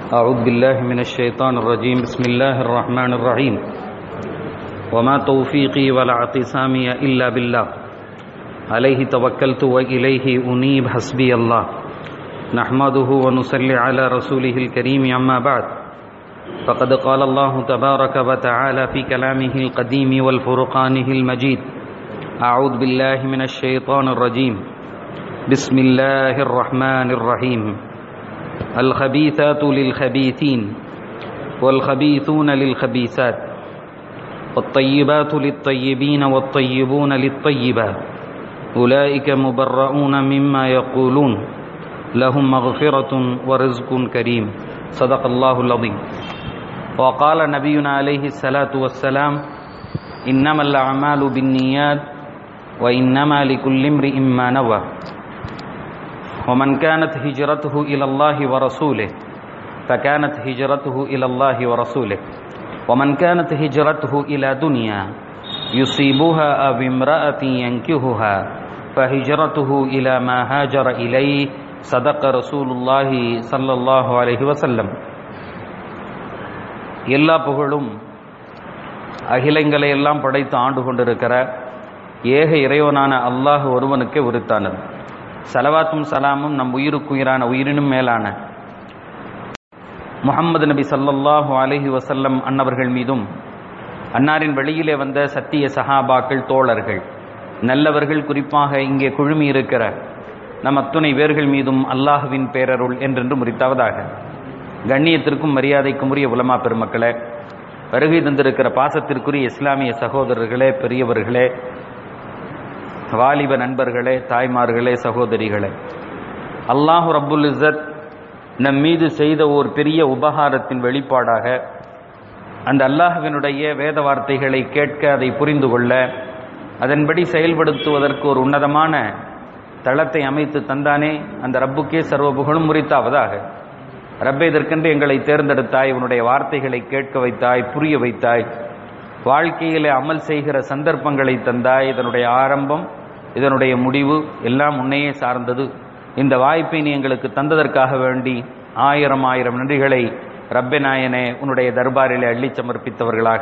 أعوذ بالله من الشيطان الرجيم بسم الله الرحمن الرحيم وما توفيقي ولا اعتصامي إلا بالله عليه توكلت وإليه أنيب حسبي الله نحمده ونصلي على رسوله الكريم أما بعد فقد قال الله تبارك وتعالى في كلامه القديم والفرقانه المجيد أعوذ بالله من الشيطان الرجيم بسم الله الرحمن الرحيم الخبيثات للخبيثين والخبيثون للخبيثات والطيبات للطيبين والطيبون للطيبات أولئك مبرؤون مما يقولون لهم مغفرة ورزق كريم صدق الله العظيم وقال نبينا عليه الصلاة والسلام إنما الأعمال بالنيات وإنما لكل امرئ ما نوى ومن كانت هجرته إلى الله ورسوله فكانت هجرته إلى الله ورسوله ومن كانت هجرته إلى دنيا يصيبها أو امرأة ينكهها فهجرته إلى ما هاجر إليه صدق رسول الله صلى الله عليه وسلم எல்லா புகழும் அகிலங்களை எல்லாம் படைத்து ஆண்டு கொண்டிருக்கிற ஏக இறைவனான அல்லாஹ் ஒருவனுக்கே உரித்தானது சலவாத்தும் சலாமும் நம் உயிருக்குயிரான உயிரினும் மேலான முகம்மது நபி சல்லல்லாஹு அலஹி வசல்லம் அன்னவர்கள் மீதும் அன்னாரின் வெளியிலே வந்த சத்திய சஹாபாக்கள் தோழர்கள் நல்லவர்கள் குறிப்பாக இங்கே குழுமி இருக்கிற நம் அத்துணை பேர்கள் மீதும் அல்லாஹுவின் பேரருள் என்றென்று முறித்தாவதாக கண்ணியத்திற்கும் மரியாதைக்கும் உரிய உலமா பெருமக்களே வருகை தந்திருக்கிற பாசத்திற்குரிய இஸ்லாமிய சகோதரர்களே பெரியவர்களே வாலிப நண்பர்களே தாய்மார்களே சகோதரிகளே அல்லாஹு ரப்புல் இசத் நம் மீது செய்த ஓர் பெரிய உபகாரத்தின் வெளிப்பாடாக அந்த அல்லாஹுவினுடைய வேத வார்த்தைகளை கேட்க அதை புரிந்து கொள்ள அதன்படி செயல்படுத்துவதற்கு ஒரு உன்னதமான தளத்தை அமைத்து தந்தானே அந்த ரப்புக்கே சர்வ புகழும் முறித்தாவதாக ரப்பே இதற்கென்று எங்களை தேர்ந்தெடுத்தாய் உன்னுடைய வார்த்தைகளை கேட்க வைத்தாய் புரிய வைத்தாய் வாழ்க்கையிலே அமல் செய்கிற சந்தர்ப்பங்களை தந்தாய் இதனுடைய ஆரம்பம் இதனுடைய முடிவு எல்லாம் உன்னையே சார்ந்தது இந்த வாய்ப்பை நீ எங்களுக்கு தந்ததற்காக வேண்டி ஆயிரம் ஆயிரம் நன்றிகளை ரப்பே நாயனே உன்னுடைய தர்பாரிலே அள்ளி சமர்ப்பித்தவர்களாக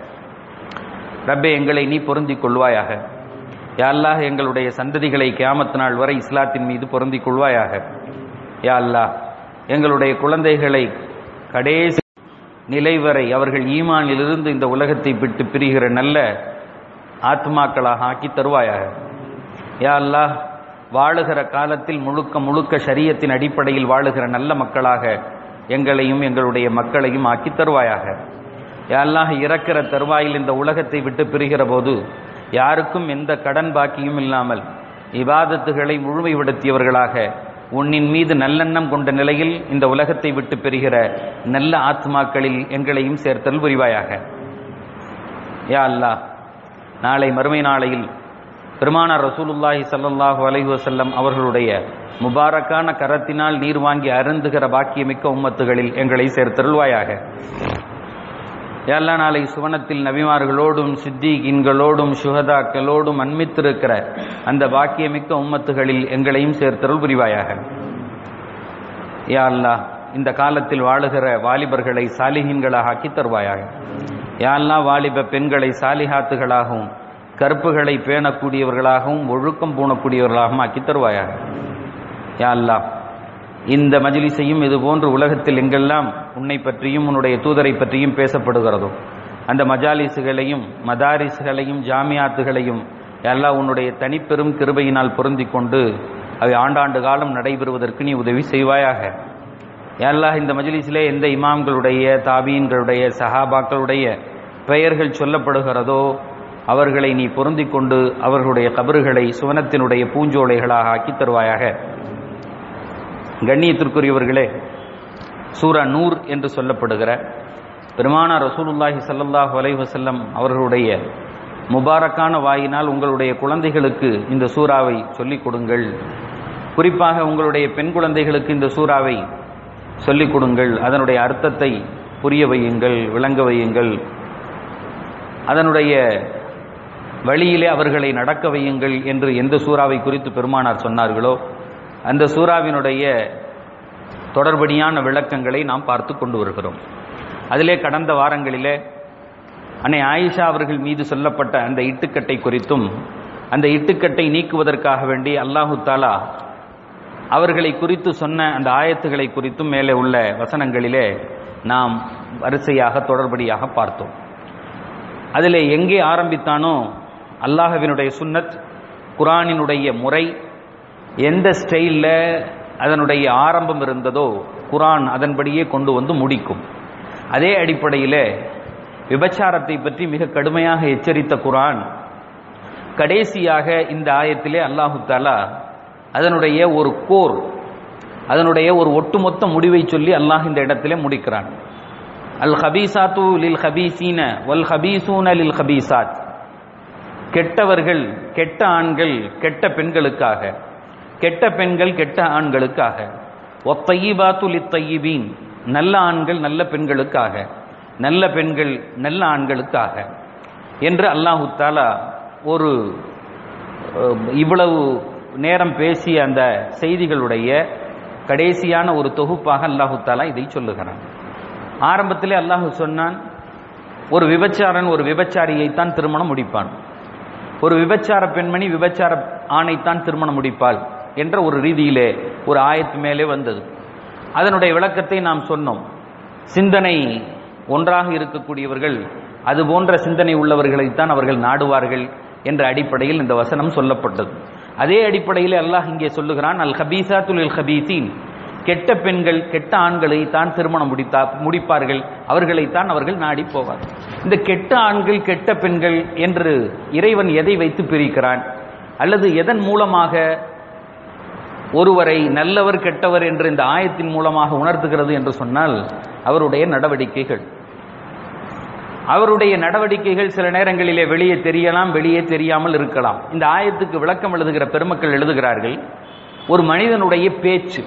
ரப்பே எங்களை நீ பொருந்திக் கொள்வாயாக யாழ்லாக எங்களுடைய சந்ததிகளை கியாமத்து நாள் வரை இஸ்லாத்தின் மீது பொருந்திக் கொள்வாயாக யா அல்லாஹ் எங்களுடைய குழந்தைகளை கடைசி நிலை வரை அவர்கள் ஈமானிலிருந்து இந்த உலகத்தை விட்டு பிரிகிற நல்ல ஆத்மாக்களாக ஆக்கி தருவாயாக யா அல்லாஹ் வாழுகிற காலத்தில் முழுக்க முழுக்க சரியத்தின் அடிப்படையில் வாழுகிற நல்ல மக்களாக எங்களையும் எங்களுடைய மக்களையும் ஆக்கி தருவாயாக யாரெல்லாம் இறக்கிற தருவாயில் இந்த உலகத்தை விட்டு பிரிகிற போது யாருக்கும் எந்த கடன் பாக்கியும் இல்லாமல் இபாதத்துகளை முழுமைப்படுத்தியவர்களாக உன்னின் மீது நல்லெண்ணம் கொண்ட நிலையில் இந்த உலகத்தை விட்டு பெறுகிற நல்ல ஆத்மாக்களில் எங்களையும் சேர்த்தல் புரிவாயாக யா அல்லா நாளை மறுமை நாளையில் பெருமானார் ரசூலுல்லாஹி சல்லாஹூ அலைஹி வசல்லம் அவர்களுடைய முபாரக்கான கரத்தினால் நீர் வாங்கி அருந்துகிற பாக்கியமிக்க உம்மத்துகளில் எங்களை சேர்த்தருள்வாயாக எல்லா நாளை சுவனத்தில் நபிமார்களோடும் சித்திகின்களோடும் சுகதாக்களோடும் அன்மித்திருக்கிற அந்த பாக்கியமிக்க உம்மத்துகளில் எங்களையும் சேர்த்தருள் புரிவாயாக யா அல்லா இந்த காலத்தில் வாழுகிற வாலிபர்களை சாலிஹீன்களாக ஆக்கி தருவாயாக யா அல்லா வாலிப பெண்களை சாலிஹாத்துகளாகவும் கருப்புகளை பேணக்கூடியவர்களாகவும் ஒழுக்கம் பூணக்கூடியவர்களாகவும் ஆக்கி தருவாயாக யா அல்லா இந்த மஜிலிசையும் இது போன்று உலகத்தில் எங்கெல்லாம் உன்னை பற்றியும் உன்னுடைய தூதரை பற்றியும் பேசப்படுகிறதோ அந்த மஜாலிசுகளையும் மதாரிசுகளையும் ஜாமியாத்துகளையும் எல்லாம் உன்னுடைய தனிப்பெரும் கிருபையினால் பொருந்தி கொண்டு அவை ஆண்டாண்டு காலம் நடைபெறுவதற்கு நீ உதவி செய்வாயாக எல்லா இந்த மஜிலிஸிலே எந்த இமாம்களுடைய தாபீன்களுடைய சஹாபாக்களுடைய பெயர்கள் சொல்லப்படுகிறதோ அவர்களை நீ பொருந்தி கொண்டு அவர்களுடைய கபறுகளை சுவனத்தினுடைய பூஞ்சோலைகளாக ஆக்கி தருவாயாக கண்ணியத்திற்குரியவர்களே சூரா நூர் என்று சொல்லப்படுகிற பெருமானா ரசூலுல்லாஹி சல்லாஹூ அலைவசல்லம் அவர்களுடைய முபாரக்கான வாயினால் உங்களுடைய குழந்தைகளுக்கு இந்த சூறாவை சொல்லிக் கொடுங்கள் குறிப்பாக உங்களுடைய பெண் குழந்தைகளுக்கு இந்த சூறாவை சொல்லிக் கொடுங்கள் அதனுடைய அர்த்தத்தை புரிய வையுங்கள் விளங்க வையுங்கள் அதனுடைய வழியிலே அவர்களை நடக்க வையுங்கள் என்று எந்த சூறாவை குறித்து பெருமானார் சொன்னார்களோ அந்த சூறாவினுடைய தொடர்படியான விளக்கங்களை நாம் பார்த்து கொண்டு வருகிறோம் அதிலே கடந்த வாரங்களிலே அன்னை ஆயிஷா அவர்கள் மீது சொல்லப்பட்ட அந்த இட்டுக்கட்டை குறித்தும் அந்த இட்டுக்கட்டை நீக்குவதற்காக வேண்டி அல்லாஹு தாலா அவர்களை குறித்து சொன்ன அந்த ஆயத்துகளை குறித்தும் மேலே உள்ள வசனங்களிலே நாம் வரிசையாக தொடர்படியாக பார்த்தோம் அதில் எங்கே ஆரம்பித்தானோ அல்லாஹவினுடைய சுன்னத் குரானினுடைய முறை எந்த ஸ்டைலில் அதனுடைய ஆரம்பம் இருந்ததோ குரான் அதன்படியே கொண்டு வந்து முடிக்கும் அதே அடிப்படையில் விபச்சாரத்தை பற்றி மிக கடுமையாக எச்சரித்த குரான் கடைசியாக இந்த ஆயத்திலே அல்லாஹு தாலா அதனுடைய ஒரு கோர் அதனுடைய ஒரு ஒட்டுமொத்த முடிவை சொல்லி அல்லாஹ் இந்த இடத்திலே முடிக்கிறான் அல் ஹபீசாத்து லில் ஹபீசீன வல் ஹபீசூன லில் ஹபீசாத் கெட்டவர்கள் கெட்ட ஆண்கள் கெட்ட பெண்களுக்காக கெட்ட பெண்கள் கெட்ட ஆண்களுக்காக ஒத்தையிபாத்து லித்தையிபீன் நல்ல ஆண்கள் நல்ல பெண்களுக்காக நல்ல பெண்கள் நல்ல ஆண்களுக்காக என்று அல்லாஹு தாலா ஒரு இவ்வளவு நேரம் பேசிய அந்த செய்திகளுடைய கடைசியான ஒரு தொகுப்பாக அல்லாஹு தாலா இதை சொல்லுகிறான் ஆரம்பத்திலே அல்லாஹு சொன்னான் ஒரு விபச்சாரன் ஒரு விபச்சாரியைத்தான் திருமணம் முடிப்பான் ஒரு விபச்சார பெண்மணி விபச்சார ஆணைத்தான் திருமணம் முடிப்பாள் என்ற ஒரு ரீதியிலே ஒரு ஆயத்து மேலே வந்தது அதனுடைய விளக்கத்தை நாம் சொன்னோம் சிந்தனை ஒன்றாக இருக்கக்கூடியவர்கள் அது போன்ற சிந்தனை உள்ளவர்களைத்தான் அவர்கள் நாடுவார்கள் என்ற அடிப்படையில் இந்த வசனம் சொல்லப்பட்டது அதே அடிப்படையில் அல்லாஹ் இங்கே சொல்லுகிறான் அல் ஹபீசா துலில் ஹபீசீன் கெட்ட பெண்கள் கெட்ட ஆண்களை தான் திருமணம் முடித்தா முடிப்பார்கள் அவர்களைத்தான் அவர்கள் நாடி போவார் இந்த கெட்ட ஆண்கள் கெட்ட பெண்கள் என்று இறைவன் எதை வைத்து பிரிக்கிறான் அல்லது எதன் மூலமாக ஒருவரை நல்லவர் கெட்டவர் என்று இந்த ஆயத்தின் மூலமாக உணர்த்துகிறது என்று சொன்னால் அவருடைய நடவடிக்கைகள் அவருடைய நடவடிக்கைகள் சில நேரங்களிலே வெளியே தெரியலாம் வெளியே தெரியாமல் இருக்கலாம் இந்த ஆயத்துக்கு விளக்கம் எழுதுகிற பெருமக்கள் எழுதுகிறார்கள் ஒரு மனிதனுடைய பேச்சு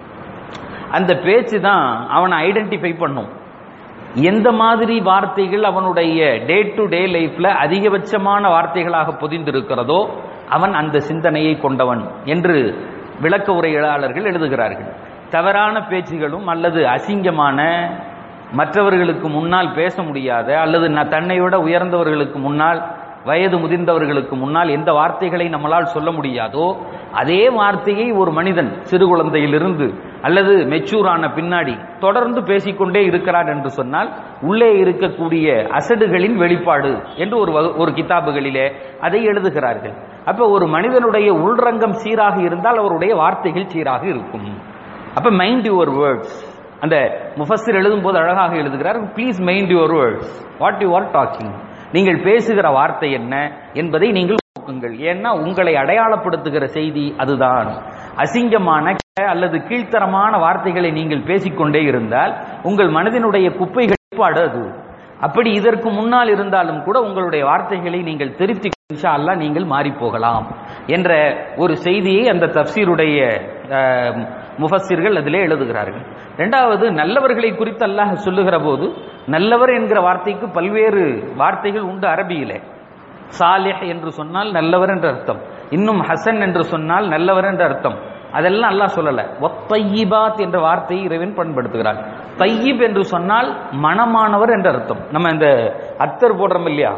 அந்த பேச்சு தான் அவனை ஐடென்டிஃபை பண்ணும் எந்த மாதிரி வார்த்தைகள் அவனுடைய டே டு டே லைஃப்ல அதிகபட்சமான வார்த்தைகளாக பொதிந்திருக்கிறதோ அவன் அந்த சிந்தனையை கொண்டவன் என்று விளக்க உரையாளர்கள் எழுதுகிறார்கள் தவறான பேச்சுகளும் அல்லது அசிங்கமான மற்றவர்களுக்கு முன்னால் பேச முடியாத அல்லது தன்னை விட உயர்ந்தவர்களுக்கு முன்னால் வயது முதிர்ந்தவர்களுக்கு முன்னால் எந்த வார்த்தைகளை நம்மளால் சொல்ல முடியாதோ அதே வார்த்தையை ஒரு மனிதன் சிறு குழந்தையிலிருந்து அல்லது மெச்சூரான பின்னாடி தொடர்ந்து பேசிக்கொண்டே இருக்கிறார் என்று சொன்னால் உள்ளே இருக்கக்கூடிய அசடுகளின் வெளிப்பாடு என்று ஒரு ஒரு கிதாபுகளிலே அதை எழுதுகிறார்கள் அப்ப ஒரு மனிதனுடைய உள்ரங்கம் சீராக இருந்தால் அவருடைய வார்த்தைகள் சீராக இருக்கும் அப்ப மைண்ட் யுவர் வேர்ட்ஸ் அந்த முஃபஸிர் எழுதும் போது அழகாக எழுதுகிறார் please mind your words what you are talking நீங்கள் பேசுகிற வார்த்தை என்ன என்பதை நீங்கள் நோக்குங்கள் ஏன்னா உங்களை அடையாளப்படுத்துகிற செய்தி அதுதான் அசிங்கமான அல்லது கீழ்த்தரமான வார்த்தைகளை நீங்கள் பேசிக்கொண்டே இருந்தால் உங்கள் மனதினுடைய குப்பைகள் அது அப்படி இதற்கு முன்னால் இருந்தாலும் கூட உங்களுடைய வார்த்தைகளை நீங்கள் திருத்தி இன்ஷா அல்லா நீங்கள் மாறி போகலாம் என்ற ஒரு செய்தியை அந்த தப்சீருடைய முஃபஸிர்கள் அதிலே எழுதுகிறார்கள் இரண்டாவது நல்லவர்களை குறித்து அல்லாஹ் சொல்லுகிற போது நல்லவர் என்கிற வார்த்தைக்கு பல்வேறு வார்த்தைகள் உண்டு அரபியிலே சாலிஹ் என்று சொன்னால் நல்லவர் என்ற அர்த்தம் இன்னும் ஹசன் என்று சொன்னால் நல்லவர் என்ற அர்த்தம் அதெல்லாம் அல்லாஹ் சொல்லல ஒத்தையிபாத் என்ற வார்த்தையை இறைவன் பயன்படுத்துகிறார் தையிப் என்று சொன்னால் மனமானவர் என்ற அர்த்தம் நம்ம இந்த அத்தர் போடுறோம் இல்லையா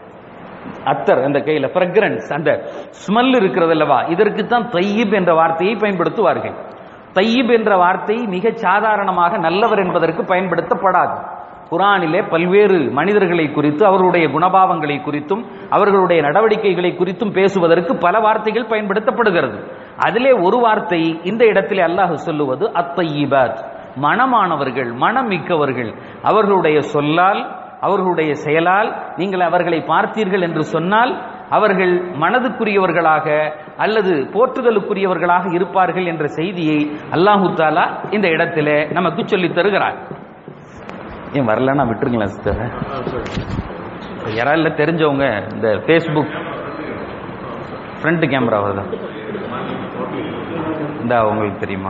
அத்தர் அந்த கையில ஃப்ரெக்ரன்ஸ் அந்த ஸ்மெல் இருக்கிறது அல்லவா இதற்கு தான் தையிப் என்ற வார்த்தையை பயன்படுத்துவார்கள் தையிப் என்ற வார்த்தை மிக சாதாரணமாக நல்லவர் என்பதற்கு பயன்படுத்தப்படாது குரானிலே பல்வேறு மனிதர்களை குறித்து அவர்களுடைய குணபாவங்களை குறித்தும் அவர்களுடைய நடவடிக்கைகளை குறித்தும் பேசுவதற்கு பல வார்த்தைகள் பயன்படுத்தப்படுகிறது அதிலே ஒரு வார்த்தை இந்த இடத்திலே அல்லாஹ் சொல்லுவது அத்தையிபாத் மனமானவர்கள் மனம் மிக்கவர்கள் அவர்களுடைய சொல்லால் அவர்களுடைய செயலால் நீங்கள் அவர்களை பார்த்தீர்கள் என்று சொன்னால் அவர்கள் மனதுக்குரியவர்களாக அல்லது போற்றுதலுக்குரியவர்களாக இருப்பார்கள் என்ற செய்தியை அல்லாஹு தாலா இந்த இடத்திலே நமக்கு சொல்லித் தருகிறார் ஏன் வரலன்னா விட்டுருங்களா சிஸ்டர் யாரால தெரிஞ்சவங்க இந்த ஃபேஸ்புக் ஃப்ரண்ட் கேமரா வருதா இந்த உங்களுக்கு தெரியுமா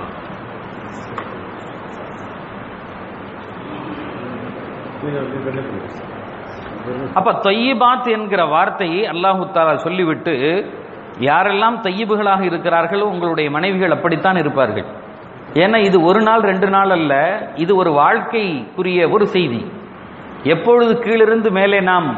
அப்ப தொய்யிபாத் என்கிற வார்த்தையை அல்லாஹு தாலா சொல்லிவிட்டு யாரெல்லாம் தையிபுகளாக இருக்கிறார்களோ உங்களுடைய மனைவிகள் அப்படித்தான் இருப்பார்கள் ஏன்னா இது ஒரு நாள் ரெண்டு நாள் அல்ல இது ஒரு வாழ்க்கைக்குரிய ஒரு செய்தி எப்பொழுது கீழிருந்து மேலே நாம்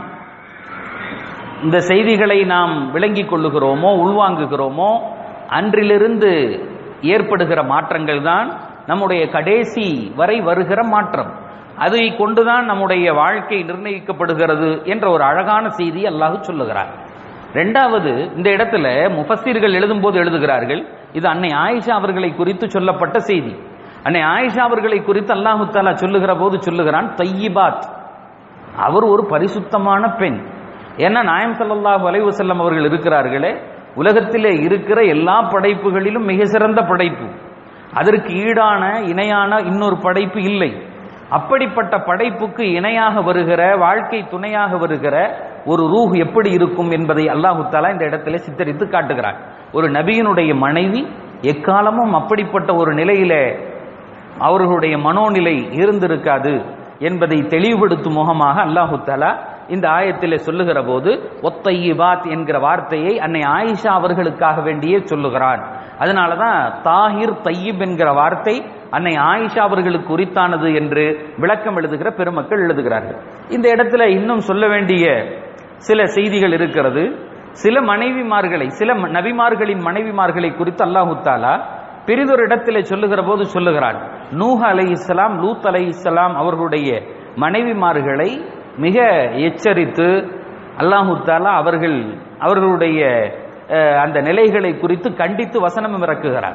இந்த செய்திகளை நாம் விளங்கிக் கொள்ளுகிறோமோ உள்வாங்குகிறோமோ அன்றிலிருந்து ஏற்படுகிற மாற்றங்கள் தான் நம்முடைய கடைசி வரை வருகிற மாற்றம் அதை கொண்டுதான் நம்முடைய வாழ்க்கை நிர்ணயிக்கப்படுகிறது என்ற ஒரு அழகான செய்தி அல்லாஹ் சொல்லுகிறார் ரெண்டாவது இந்த இடத்துல முஃபஸீர்கள் எழுதும்போது எழுதுகிறார்கள் இது அன்னை ஆயிஷா அவர்களை குறித்து சொல்லப்பட்ட செய்தி அன்னை ஆயிஷா அவர்களை குறித்து அல்லாஹு தாலா சொல்லுகிற போது சொல்லுகிறான் தையிபாத் அவர் ஒரு பரிசுத்தமான பெண் ஏன்னா நாயம் ஸல்லல்லாஹு அலைஹி வஸல்லம் அவர்கள் இருக்கிறார்களே உலகத்திலே இருக்கிற எல்லா படைப்புகளிலும் மிக சிறந்த படைப்பு அதற்கு ஈடான இணையான இன்னொரு படைப்பு இல்லை அப்படிப்பட்ட படைப்புக்கு இணையாக வருகிற வாழ்க்கை துணையாக வருகிற ஒரு ரூஹ் எப்படி இருக்கும் என்பதை அல்லாஹு தாலா இந்த இடத்துல சித்தரித்து காட்டுகிறார் ஒரு நபியினுடைய மனைவி எக்காலமும் அப்படிப்பட்ட ஒரு நிலையிலே அவர்களுடைய மனோநிலை இருந்திருக்காது என்பதை தெளிவுபடுத்தும் முகமாக அல்லாஹு தாலா இந்த ஆயத்திலே சொல்லுகிற போது ஒத்தையிபாத் என்கிற வார்த்தையை அன்னை ஆயிஷா அவர்களுக்காக வேண்டியே சொல்லுகிறான் அதனாலதான் தாஹிர் தையிப் என்கிற வார்த்தை அன்னை ஆயிஷா அவர்களுக்கு உரித்தானது என்று விளக்கம் எழுதுகிற பெருமக்கள் எழுதுகிறார்கள் இந்த இடத்துல இன்னும் சொல்ல வேண்டிய சில செய்திகள் இருக்கிறது சில மனைவிமார்களை சில நபிமார்களின் மனைவிமார்களை குறித்து அல்லாஹு தாலா பெரிதொரு இடத்திலே சொல்லுகிற போது சொல்லுகிறான் நூஹ் அலை இஸ்லாம் லூத் அலை இஸ்லாம் அவர்களுடைய மனைவிமார்களை மிக எச்சரித்து அல்லாஹு தாலா அவர்கள் அவர்களுடைய அஹ், அந்த நிலைகளை குறித்து கண்டித்து வசனம் இறக்குகிறார்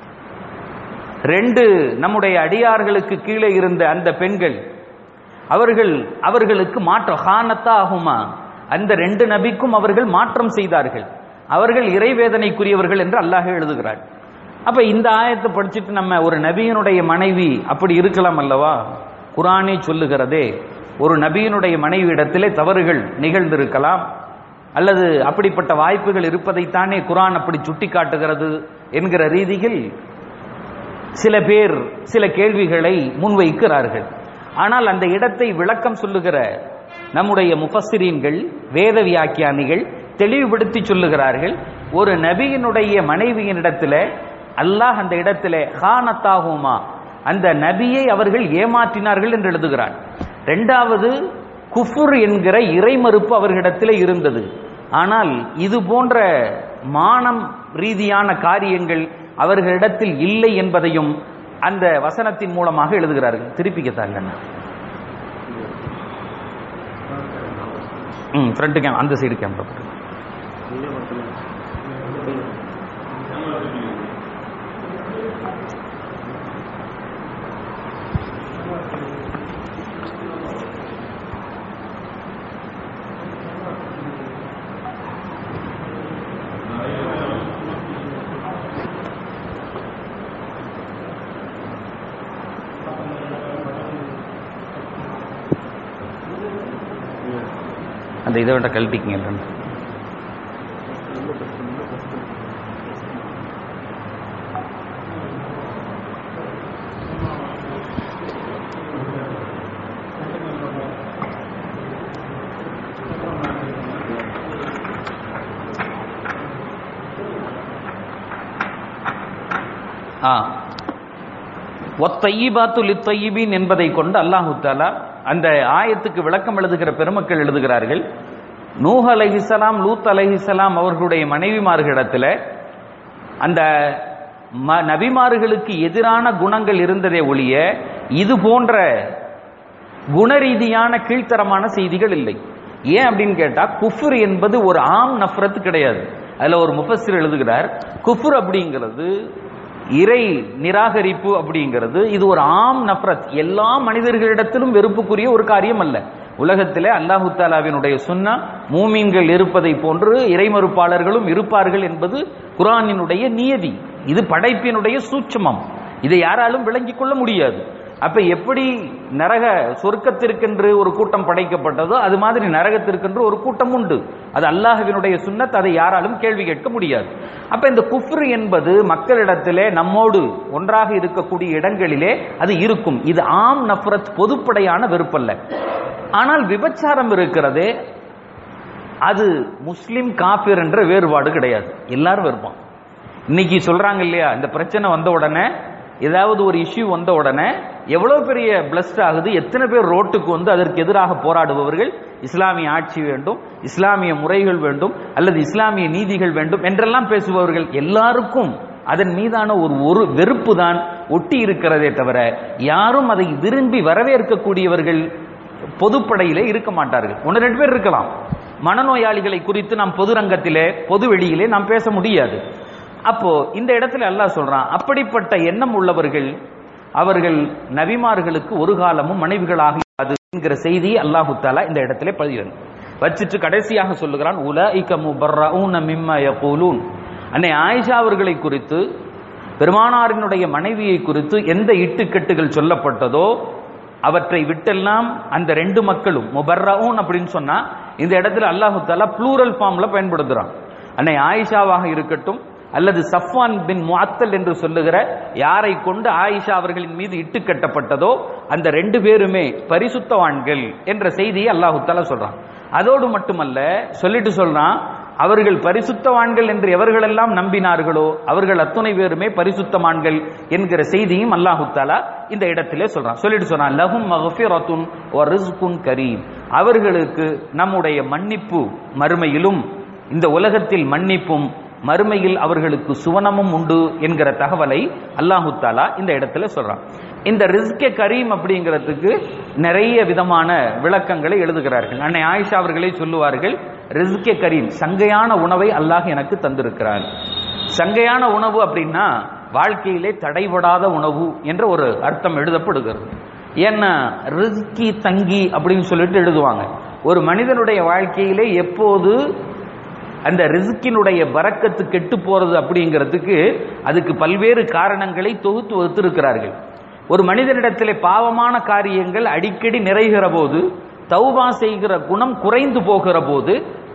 ரெண்டு நம்முடைய அடியார்களுக்கு கீழே இருந்த அந்த பெண்கள் அவர்கள் அவர்களுக்கு மாற்றம் ஹானத்தா ஆகுமா அந்த ரெண்டு நபிக்கும் அவர்கள் மாற்றம் செய்தார்கள் அவர்கள் இறைவேதனைக்குரியவர்கள் என்று அல்லாஹ் எழுதுகிறார் அப்ப இந்த ஆயத்தை படிச்சுட்டு நம்ம ஒரு நபியினுடைய மனைவி அப்படி இருக்கலாம் அல்லவா குரானே சொல்லுகிறதே ஒரு நபியினுடைய மனைவி இடத்திலே தவறுகள் நிகழ்ந்திருக்கலாம் அல்லது அப்படிப்பட்ட வாய்ப்புகள் இருப்பதைத்தானே குரான் அப்படி சுட்டி காட்டுகிறது என்கிற ரீதியில் சில பேர் சில கேள்விகளை முன்வைக்கிறார்கள் ஆனால் அந்த இடத்தை விளக்கம் சொல்லுகிற நம்முடைய முஃபஸ்ஸிரீன்கள் வேத வியாக்கியானிகள் தெளிவுபடுத்தி சொல்லுகிறார்கள் ஒரு நபியினுடைய மனைவியினிடத்துல அல்லாஹ் அந்த இடத்துல ஹானத்தாகுமா அந்த நபியை அவர்கள் ஏமாற்றினார்கள் என்று எழுதுகிறான் ரெண்டாவது குஃபுர் என்கிற இறைமறுப்பு அவர்களிடத்தில் இருந்தது ஆனால் இது போன்ற மானம் ரீதியான காரியங்கள் அவர்களிடத்தில் இல்லை என்பதையும் அந்த வசனத்தின் மூலமாக எழுதுகிறார்கள் திருப்பிக்கத்தாங்க ம் ஃப்ரண்ட் கேம் அந்த சைடு கேமரா அந்த இதை விட கழட்டிக்கிங்க இல்லைன்னு ஆ ஒத்தையிபாத்து லித்தையிபின் என்பதை கொண்டு அல்லாஹு தாலா அந்த ஆயத்துக்கு விளக்கம் எழுதுகிற பெருமக்கள் எழுதுகிறார்கள் நூஹ் அலைஹிஸ்ஸலாம் லூத் அலைஹிஸ்ஸலாம் அவர்களுடைய மனைவிமார்களிடத்துல அந்த ம- நபிமார்களுக்கு எதிரான குணங்கள் இருந்ததே ஒழிய இது போன்ற குணரீதியான கீழ்த்தரமான செய்திகள் இல்லை ஏன் அப்படின்னு கேட்டா குஃபுர் என்பது ஒரு ஆம் நஃப்ரத் கிடையாது அதுல ஒரு முஃபஸ்ஸிர் எழுதுகிறார் குஃபுர் அப்படிங்கிறது இறை நிராகரிப்பு அப்படிங்கிறது இது ஒரு ஆம் நஃப்ரத் எல்லா மனிதர்களிடத்திலும் வெறுப்புக்குரிய ஒரு காரியம் அல்ல உலகத்திலே அல்லாஹு தாலாவினுடைய சுன்னா மூமீன்கள் இருப்பதை போன்று இறைமறுப்பாளர்களும் இருப்பார்கள் என்பது குரானினுடைய நியதி இது படைப்பினுடைய சூட்சமம் இதை யாராலும் விளங்கிக் கொள்ள முடியாது அப்ப எப்படி நரக சொர்க்கத்திற்கென்று ஒரு கூட்டம் படைக்கப்பட்டதோ அது மாதிரி நரகத்திற்கென்று ஒரு கூட்டம் உண்டு அது அல்லாஹ்வினுடைய சுன்னத் அதை யாராலும் கேள்வி கேட்க முடியாது அப்ப இந்த குஃப்ரு என்பது மக்களிடத்திலே நம்மோடு ஒன்றாக இருக்கக்கூடிய இடங்களிலே அது இருக்கும் இது ஆம் நஃப்ரத் பொதுப்படையான வெறுப்பல்ல ஆனால் விபச்சாரம் இருக்கிறதே அது முஸ்லிம் காஃபிர் என்ற வேறுபாடு கிடையாது எல்லாரும் வெறுப்பான் இன்னைக்கு சொல்றாங்க இல்லையா இந்த பிரச்சனை வந்த உடனே ஏதாவது ஒரு இஷ்யூ வந்த உடனே எவ்வளவு பெரிய பிளஸ்ட் ஆகுது எத்தனை பேர் ரோட்டுக்கு வந்து அதற்கு எதிராக போராடுபவர்கள் இஸ்லாமிய ஆட்சி வேண்டும் இஸ்லாமிய முறைகள் வேண்டும் அல்லது இஸ்லாமிய நீதிகள் வேண்டும் என்றெல்லாம் பேசுபவர்கள் எல்லாருக்கும் அதன் மீதான ஒரு ஒரு வெறுப்பு தான் ஒட்டி இருக்கிறதே தவிர யாரும் அதை விரும்பி வரவேற்கக்கூடியவர்கள் பொதுப்படையிலே இருக்க மாட்டார்கள் ஒன்று ரெண்டு பேர் இருக்கலாம் மனநோயாளிகளை குறித்து நாம் பொது ரங்கத்திலே பொது வெளியிலே நாம் பேச முடியாது அப்போ இந்த இடத்துல அல்லாஹ் சொல்றான் அப்படிப்பட்ட எண்ணம் உள்ளவர்கள் அவர்கள் நபிமார்களுக்கு ஒரு காலமும் மனைவிகளாக இராது என்கிற செய்தியை அல்லாஹு தாலா இந்த இடத்துல பதிவு வச்சிட்டு கடைசியாக சொல்லுகிறான் உலஇக முபர்ரஊன மிம்ம யகூலூன் அன்னை ஆயிஷா அவர்களை குறித்து பெருமானாரினுடைய மனைவியை குறித்து எந்த இட்டுக்கட்டுகள் சொல்லப்பட்டதோ அவற்றை விட்டெல்லாம் அந்த ரெண்டு மக்களும் முபர்ரவுன் அப்படின்னு சொன்னா இந்த இடத்துல அல்லாஹு தாலா ப்ளூரல் ஃபார்ம்ல பயன்படுத்துறான் அன்னை ஆயிஷாவாக இருக்கட்டும் அல்லது சஃப்வான் பின் முஅத்தல் என்று சொல்லுகிற யாரை கொண்டு ஆயிஷா அவர்களின் மீது இட்டு கட்டப்பட்டதோ அந்த ரெண்டு பேருமே பரிசுத்தவான்கள் என்ற செய்தியை அல்லாஹு தாலா சொல்றான் அதோடு மட்டுமல்ல சொல்லிட்டு சொல்றான் அவர்கள் பரிசுத்தவான்கள் என்று எவர்களெல்லாம் நம்பினார்களோ அவர்கள் அத்துணை பேருமே பரிசுத்தமான்கள் என்கிற செய்தியும் அல்லாஹு தாலா இந்த இடத்திலே சொல்றான் சொல்லிட்டு சொன்னான் லஹும் மகஃபிரத்துன் வ ரிஸ்குன் கரீம் அவர்களுக்கு நம்முடைய மன்னிப்பு மறுமையிலும் இந்த உலகத்தில் மன்னிப்பும் மறுமையில் அவர்களுக்கு சுவனமும் உண்டு என்கிற தகவலை அல்லாஹு தாலா இந்த இடத்துல சொல்றான் இந்த ரிஸ்கே கரீம் அப்படிங்கிறதுக்கு நிறைய விதமான விளக்கங்களை எழுதுகிறார்கள் அன்னை ஆயிஷா அவர்களே சொல்லுவார்கள் ரிஸ்கே கரீம் சங்கையான உணவை அல்லாஹ் எனக்கு தந்திருக்கிறான் சங்கையான உணவு அப்படின்னா வாழ்க்கையிலே தடைபடாத உணவு என்ற ஒரு அர்த்தம் எழுதப்படுகிறது ஏன்னா ரிஸ்கி தங்கி அப்படின்னு சொல்லிட்டு எழுதுவாங்க ஒரு மனிதனுடைய வாழ்க்கையிலே எப்போது அந்த ரிஸ்கினுடைய பறக்கத்து கெட்டு போறது அப்படிங்கிறதுக்கு அதுக்கு பல்வேறு காரணங்களை தொகுத்து வகுத்திருக்கிறார்கள் ஒரு மனிதனிடத்திலே பாவமான காரியங்கள் அடிக்கடி நிறைகிற போது தௌபா செய்கிற குணம் குறைந்து போகிற போது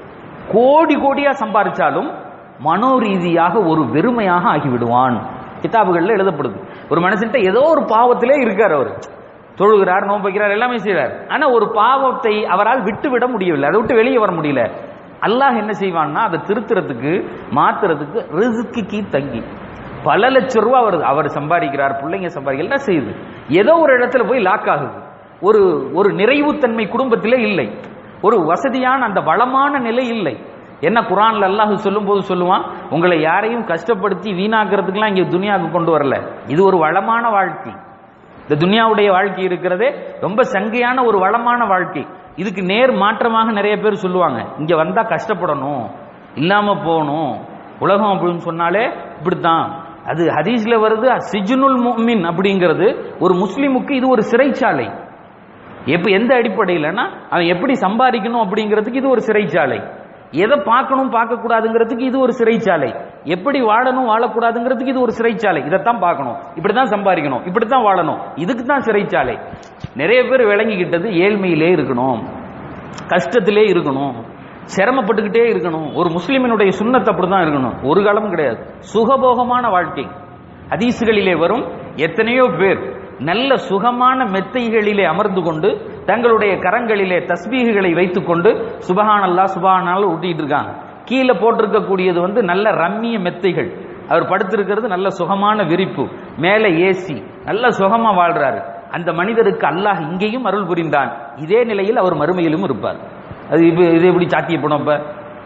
கோடி கோடியா சம்பாதிச்சாலும் மனோ ரீதியாக ஒரு வெறுமையாக ஆகிவிடுவான் கிதாபுகள்ல எழுதப்படுது ஒரு மனுஷன்ட்ட ஏதோ ஒரு பாவத்திலே இருக்கார் அவர் தொழுகிறார் நோன்பு வைக்கிறார் எல்லாமே செய்கிறார் ஆனா ஒரு பாவத்தை அவரால் விட்டு விட முடியவில்லை அதை விட்டு வெளியே வர முடியல அல்லாஹ் என்ன செய்வான்னா அதை திருத்துறதுக்கு மாத்துறதுக்கு ரிஸ்க்கு தங்கி பல லட்சம் ரூபா வருது அவர் சம்பாதிக்கிறார் பிள்ளைங்க சம்பாதிக்க எல்லாம் செய்யுது ஏதோ ஒரு இடத்துல போய் லாக் ஆகுது ஒரு ஒரு நிறைவுத்தன்மை குடும்பத்திலே இல்லை ஒரு வசதியான அந்த வளமான நிலை இல்லை என்ன குரான்ல அல்லாஹ் சொல்லும்போது சொல்லுவான் உங்களை யாரையும் கஷ்டப்படுத்தி வீணாக்குறதுக்கெல்லாம் இங்க துனியாவுக்கு கொண்டு வரல இது ஒரு வளமான வாழ்க்கை இந்த துனியாவுடைய வாழ்க்கை இருக்கிறதே ரொம்ப சங்கையான ஒரு வளமான வாழ்க்கை இதுக்கு நேர் மாற்றமாக நிறைய பேர் சொல்லுவாங்க இங்க வந்தா கஷ்டப்படணும் இல்லாம போகணும் உலகம் அப்படின்னு சொன்னாலே இப்படித்தான் அது ஹதீஸ்ல வருது சிஜுனுல் முமின் அப்படிங்கிறது ஒரு முஸ்லிமுக்கு இது ஒரு சிறைச்சாலை எப்ப எந்த அடிப்படையிலன்னா அவன் எப்படி சம்பாதிக்கணும் அப்படிங்கிறதுக்கு இது ஒரு சிறைச்சாலை எதை பார்க்கணும் பார்க்க கூடாதுங்கிறதுக்கு இது ஒரு சிறைச்சாலை எப்படி வாழணும் வாழக்கூடாதுங்கிறதுக்கு இது ஒரு சிறைச்சாலை இதைத்தான் பார்க்கணும் இப்படித்தான் சம்பாதிக்கணும் இப்படித்தான் வாழணும் இதுக்கு தான் சிறைச்சாலை நிறைய பேர் விளங்கிக்கிட்டது ஏழ்மையிலே இருக்கணும் கஷ்டத்திலே இருக்கணும் சிரமப்பட்டுக்கிட்டே இருக்கணும் ஒரு முஸ்லிமினுடைய சுண்ணத்து அப்படிதான் இருக்கணும் ஒரு காலமும் கிடையாது சுகபோகமான வாழ்க்கை ஹதீசுகளிலே வரும் எத்தனையோ பேர் நல்ல சுகமான மெத்தைகளிலே அமர்ந்து கொண்டு தங்களுடைய கரங்களிலே தஸ்பீகுகளை வைத்துக்கொண்டு சுபஹானல்லா சுபஹானால் ஊட்டிட்டு இருக்காங்க கீழே போட்டிருக்கக்கூடியது வந்து நல்ல ரம்மிய மெத்தைகள் அவர் படுத்திருக்கிறது நல்ல சுகமான விரிப்பு மேலே ஏசி நல்ல சுகமா வாழ்றாரு அந்த மனிதருக்கு அல்லாஹ் இங்கேயும் அருள் புரிந்தான் இதே நிலையில் அவர் மறுமையிலும் இருப்பார் அது இப்ப இது எப்படி சாத்தியப்படும் அப்ப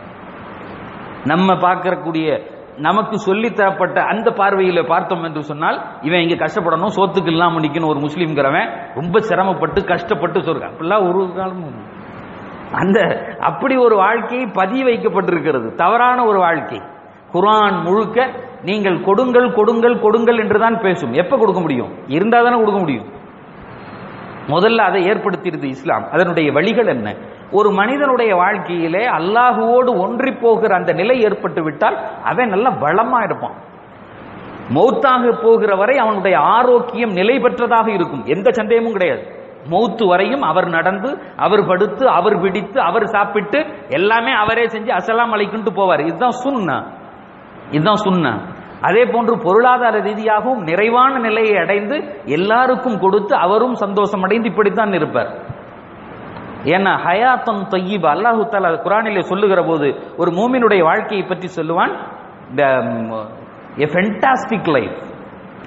நம்ம பார்க்கக்கூடிய நமக்கு சொல்லி தரப்பட்ட அந்த பார்வையில பார்த்தோம் என்று சொன்னால் இவன் இங்க கஷ்டப்படணும் சோத்துக்கு இல்லாம நிக்கணும் ஒரு முஸ்லீம்ங்கிறவன் ரொம்ப சிரமப்பட்டு கஷ்டப்பட்டு சொல்றான் அப்படிலாம் ஒரு காலமும் அந்த அப்படி ஒரு வாழ்க்கை பதிய வைக்கப்பட்டிருக்கிறது தவறான ஒரு வாழ்க்கை குரான் முழுக்க நீங்கள் கொடுங்கள் கொடுங்கள் கொடுங்கள் என்றுதான் பேசும் எப்ப கொடுக்க முடியும் இருந்தா தானே கொடுக்க முடியும் முதல்ல அதை ஏற்படுத்தியது இஸ்லாம் அதனுடைய வழிகள் என்ன ஒரு மனிதனுடைய வாழ்க்கையிலே அல்லாஹுவோடு ஒன்றி போகிற அந்த நிலை ஏற்பட்டு விட்டால் அவன் நல்ல பலமா இருப்பான் மௌத்தாக போகிற வரை அவனுடைய ஆரோக்கியம் நிலை பெற்றதாக இருக்கும் எந்த சந்தேகமும் கிடையாது மௌத்து வரையும் அவர் நடந்து அவர் படுத்து அவர் பிடித்து அவர் சாப்பிட்டு எல்லாமே அவரே செஞ்சு அசலாம் அலைக்குன்ட்டு போவார் இதுதான் சுண்ணா இதுதான் சுண்ணா அதே போன்று பொருளாதார ரீதியாகவும் நிறைவான நிலையை அடைந்து எல்லாருக்கும் கொடுத்து அவரும் சந்தோஷம் அடைந்து இப்படித்தான் இருப்பார் ஏன்னா ஹயாத்தம் தொய்யிப அல்லாஹு தாலா குரானிலே சொல்லுகிற போது ஒரு மூமினுடைய வாழ்க்கையை பற்றி சொல்லுவான் எ ஃபென்டாஸ்டிக் லைஃப்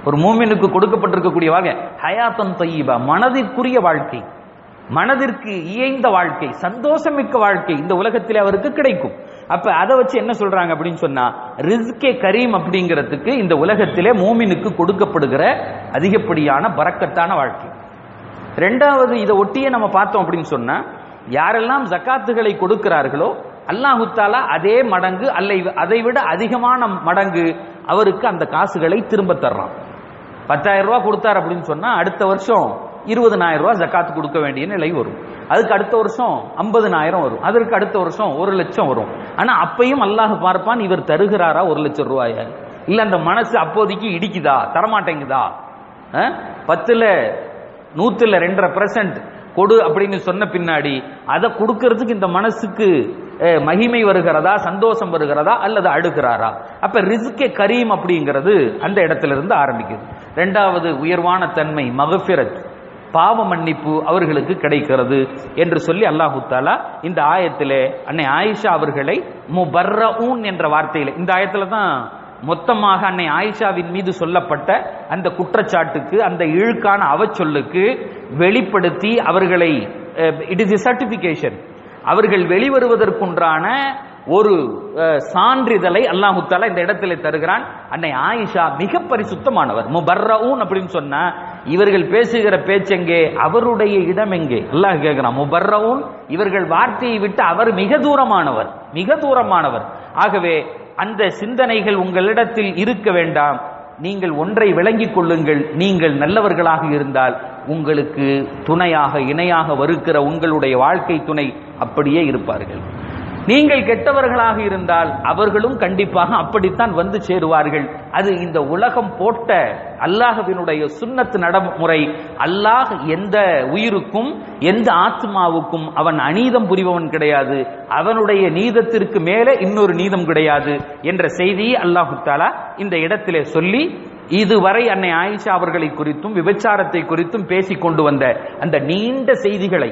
ஒரு மூமினுக்கு கொடுக்கப்பட்டிருக்கக்கூடிய வாழ்க்கை ஹயாத்தன் தையீபா மனதிற்குரிய வாழ்க்கை மனதிற்கு இயைந்த வாழ்க்கை சந்தோஷமிக்க வாழ்க்கை இந்த உலகத்தில் அவருக்கு கிடைக்கும் அப்ப அதை வச்சு என்ன சொல்றாங்க அப்படின்னு சொன்னா ரிஸ்கே கரீம் அப்படிங்கிறதுக்கு இந்த உலகத்திலே மூமினுக்கு கொடுக்கப்படுகிற அதிகப்படியான பறக்கத்தான வாழ்க்கை ரெண்டாவது இதை ஒட்டியே நம்ம பார்த்தோம் அப்படின்னு சொன்னா யாரெல்லாம் ஜக்காத்துகளை கொடுக்கிறார்களோ அல்லாஹு தாலா அதே மடங்கு அல்லை அதை விட அதிகமான மடங்கு அவருக்கு அந்த காசுகளை திரும்ப தர்றான் பத்தாயிரம் ரூபாய் கொடுத்தார் அப்படின்னு சொன்னா அடுத்த வருஷம் இருபதனாயிரம் ரூபாய் ஜக்காத்து கொடுக்க வேண்டிய நிலை வரும் அதுக்கு அடுத்த வருஷம் ஐம்பதுனாயிரம் வரும் அதற்கு அடுத்த வருஷம் ஒரு லட்சம் வரும் ஆனா அப்பையும் அல்லாஹ் பார்ப்பான் இவர் தருகிறாரா ஒரு லட்சம் ரூபாய இல்ல அந்த மனசு அப்போதைக்கு இடிக்குதா தரமாட்டேங்குதா அஹ்? பத்துல நூத்துல ரெண்டரை பெர்சன்ட் கொடு அப்படின்னு சொன்ன பின்னாடி அதை கொடுக்கறதுக்கு இந்த மனசுக்கு அஹ், மகிமை வருகிறதா சந்தோஷம் வருகிறதா அல்லது அழுகிறாரா அப்ப ரிஸ்கே கரீம் அப்படிங்கிறது அந்த இடத்துல இருந்து ஆரம்பிக்குது ரெண்டாவது உயர்வான தன்மை மகஃபிரத் பாவ மன்னிப்பு அவர்களுக்கு கிடைக்கிறது என்று சொல்லி அல்லாஹு தாலா இந்த ஆயத்திலே அன்னை ஆயிஷா அவர்களை முபர்ரஊன் என்ற வார்த்தையில இந்த ஆயத்துல தான் மொத்தமாக அன்னை ஆயிஷாவின் மீது சொல்லப்பட்ட அந்த குற்றச்சாட்டுக்கு அந்த இழுக்கான அவச்சொல்லுக்கு வெளிப்படுத்தி அவர்களை இட் இஸ் சர்டிபிகேஷன் அவர்கள் வெளிவருவதற்குன்றான ஒரு அஹ், சான்றிதழை அல்லாஹு தாலா இந்த இடத்துல தருகிறான் அன்னை ஆயிஷா மிக பரிசுத்தமானவர் முபர்ரவுன் அப்படின்னு சொன்னா இவர்கள் பேசுகிற பேச்செங்கே அவருடைய இடம் எங்கே அல்லாஹ் கேட்கிறான் முபர்ரவுன் இவர்கள் வார்த்தையை விட்டு அவர் மிக தூரமானவர் மிக தூரமானவர் ஆகவே அந்த சிந்தனைகள் உங்களிடத்தில் இருக்க வேண்டாம் நீங்கள் ஒன்றை விளங்கிக் கொள்ளுங்கள் நீங்கள் நல்லவர்களாக இருந்தால் உங்களுக்கு துணையாக இணையாக வருகிற உங்களுடைய வாழ்க்கை துணை அப்படியே இருப்பார்கள் நீங்கள் கெட்டவர்களாக இருந்தால் அவர்களும் கண்டிப்பாக அப்படித்தான் வந்து சேருவார்கள் அது இந்த உலகம் போட்ட அல்லாஹ்வினுடைய சுன்னத்து நடைமுறை அல்லாஹ் எந்த உயிருக்கும் எந்த ஆத்மாவுக்கும் அவன் அநீதம் புரிபவன் கிடையாது அவனுடைய நீதத்திற்கு மேலே இன்னொரு நீதம் கிடையாது என்ற செய்தியை அல்லாஹு தாலா இந்த இடத்திலே சொல்லி இதுவரை அன்னை ஆயிஷா அவர்களை குறித்தும் விபச்சாரத்தை குறித்தும் பேசிக் கொண்டு வந்த அந்த நீண்ட செய்திகளை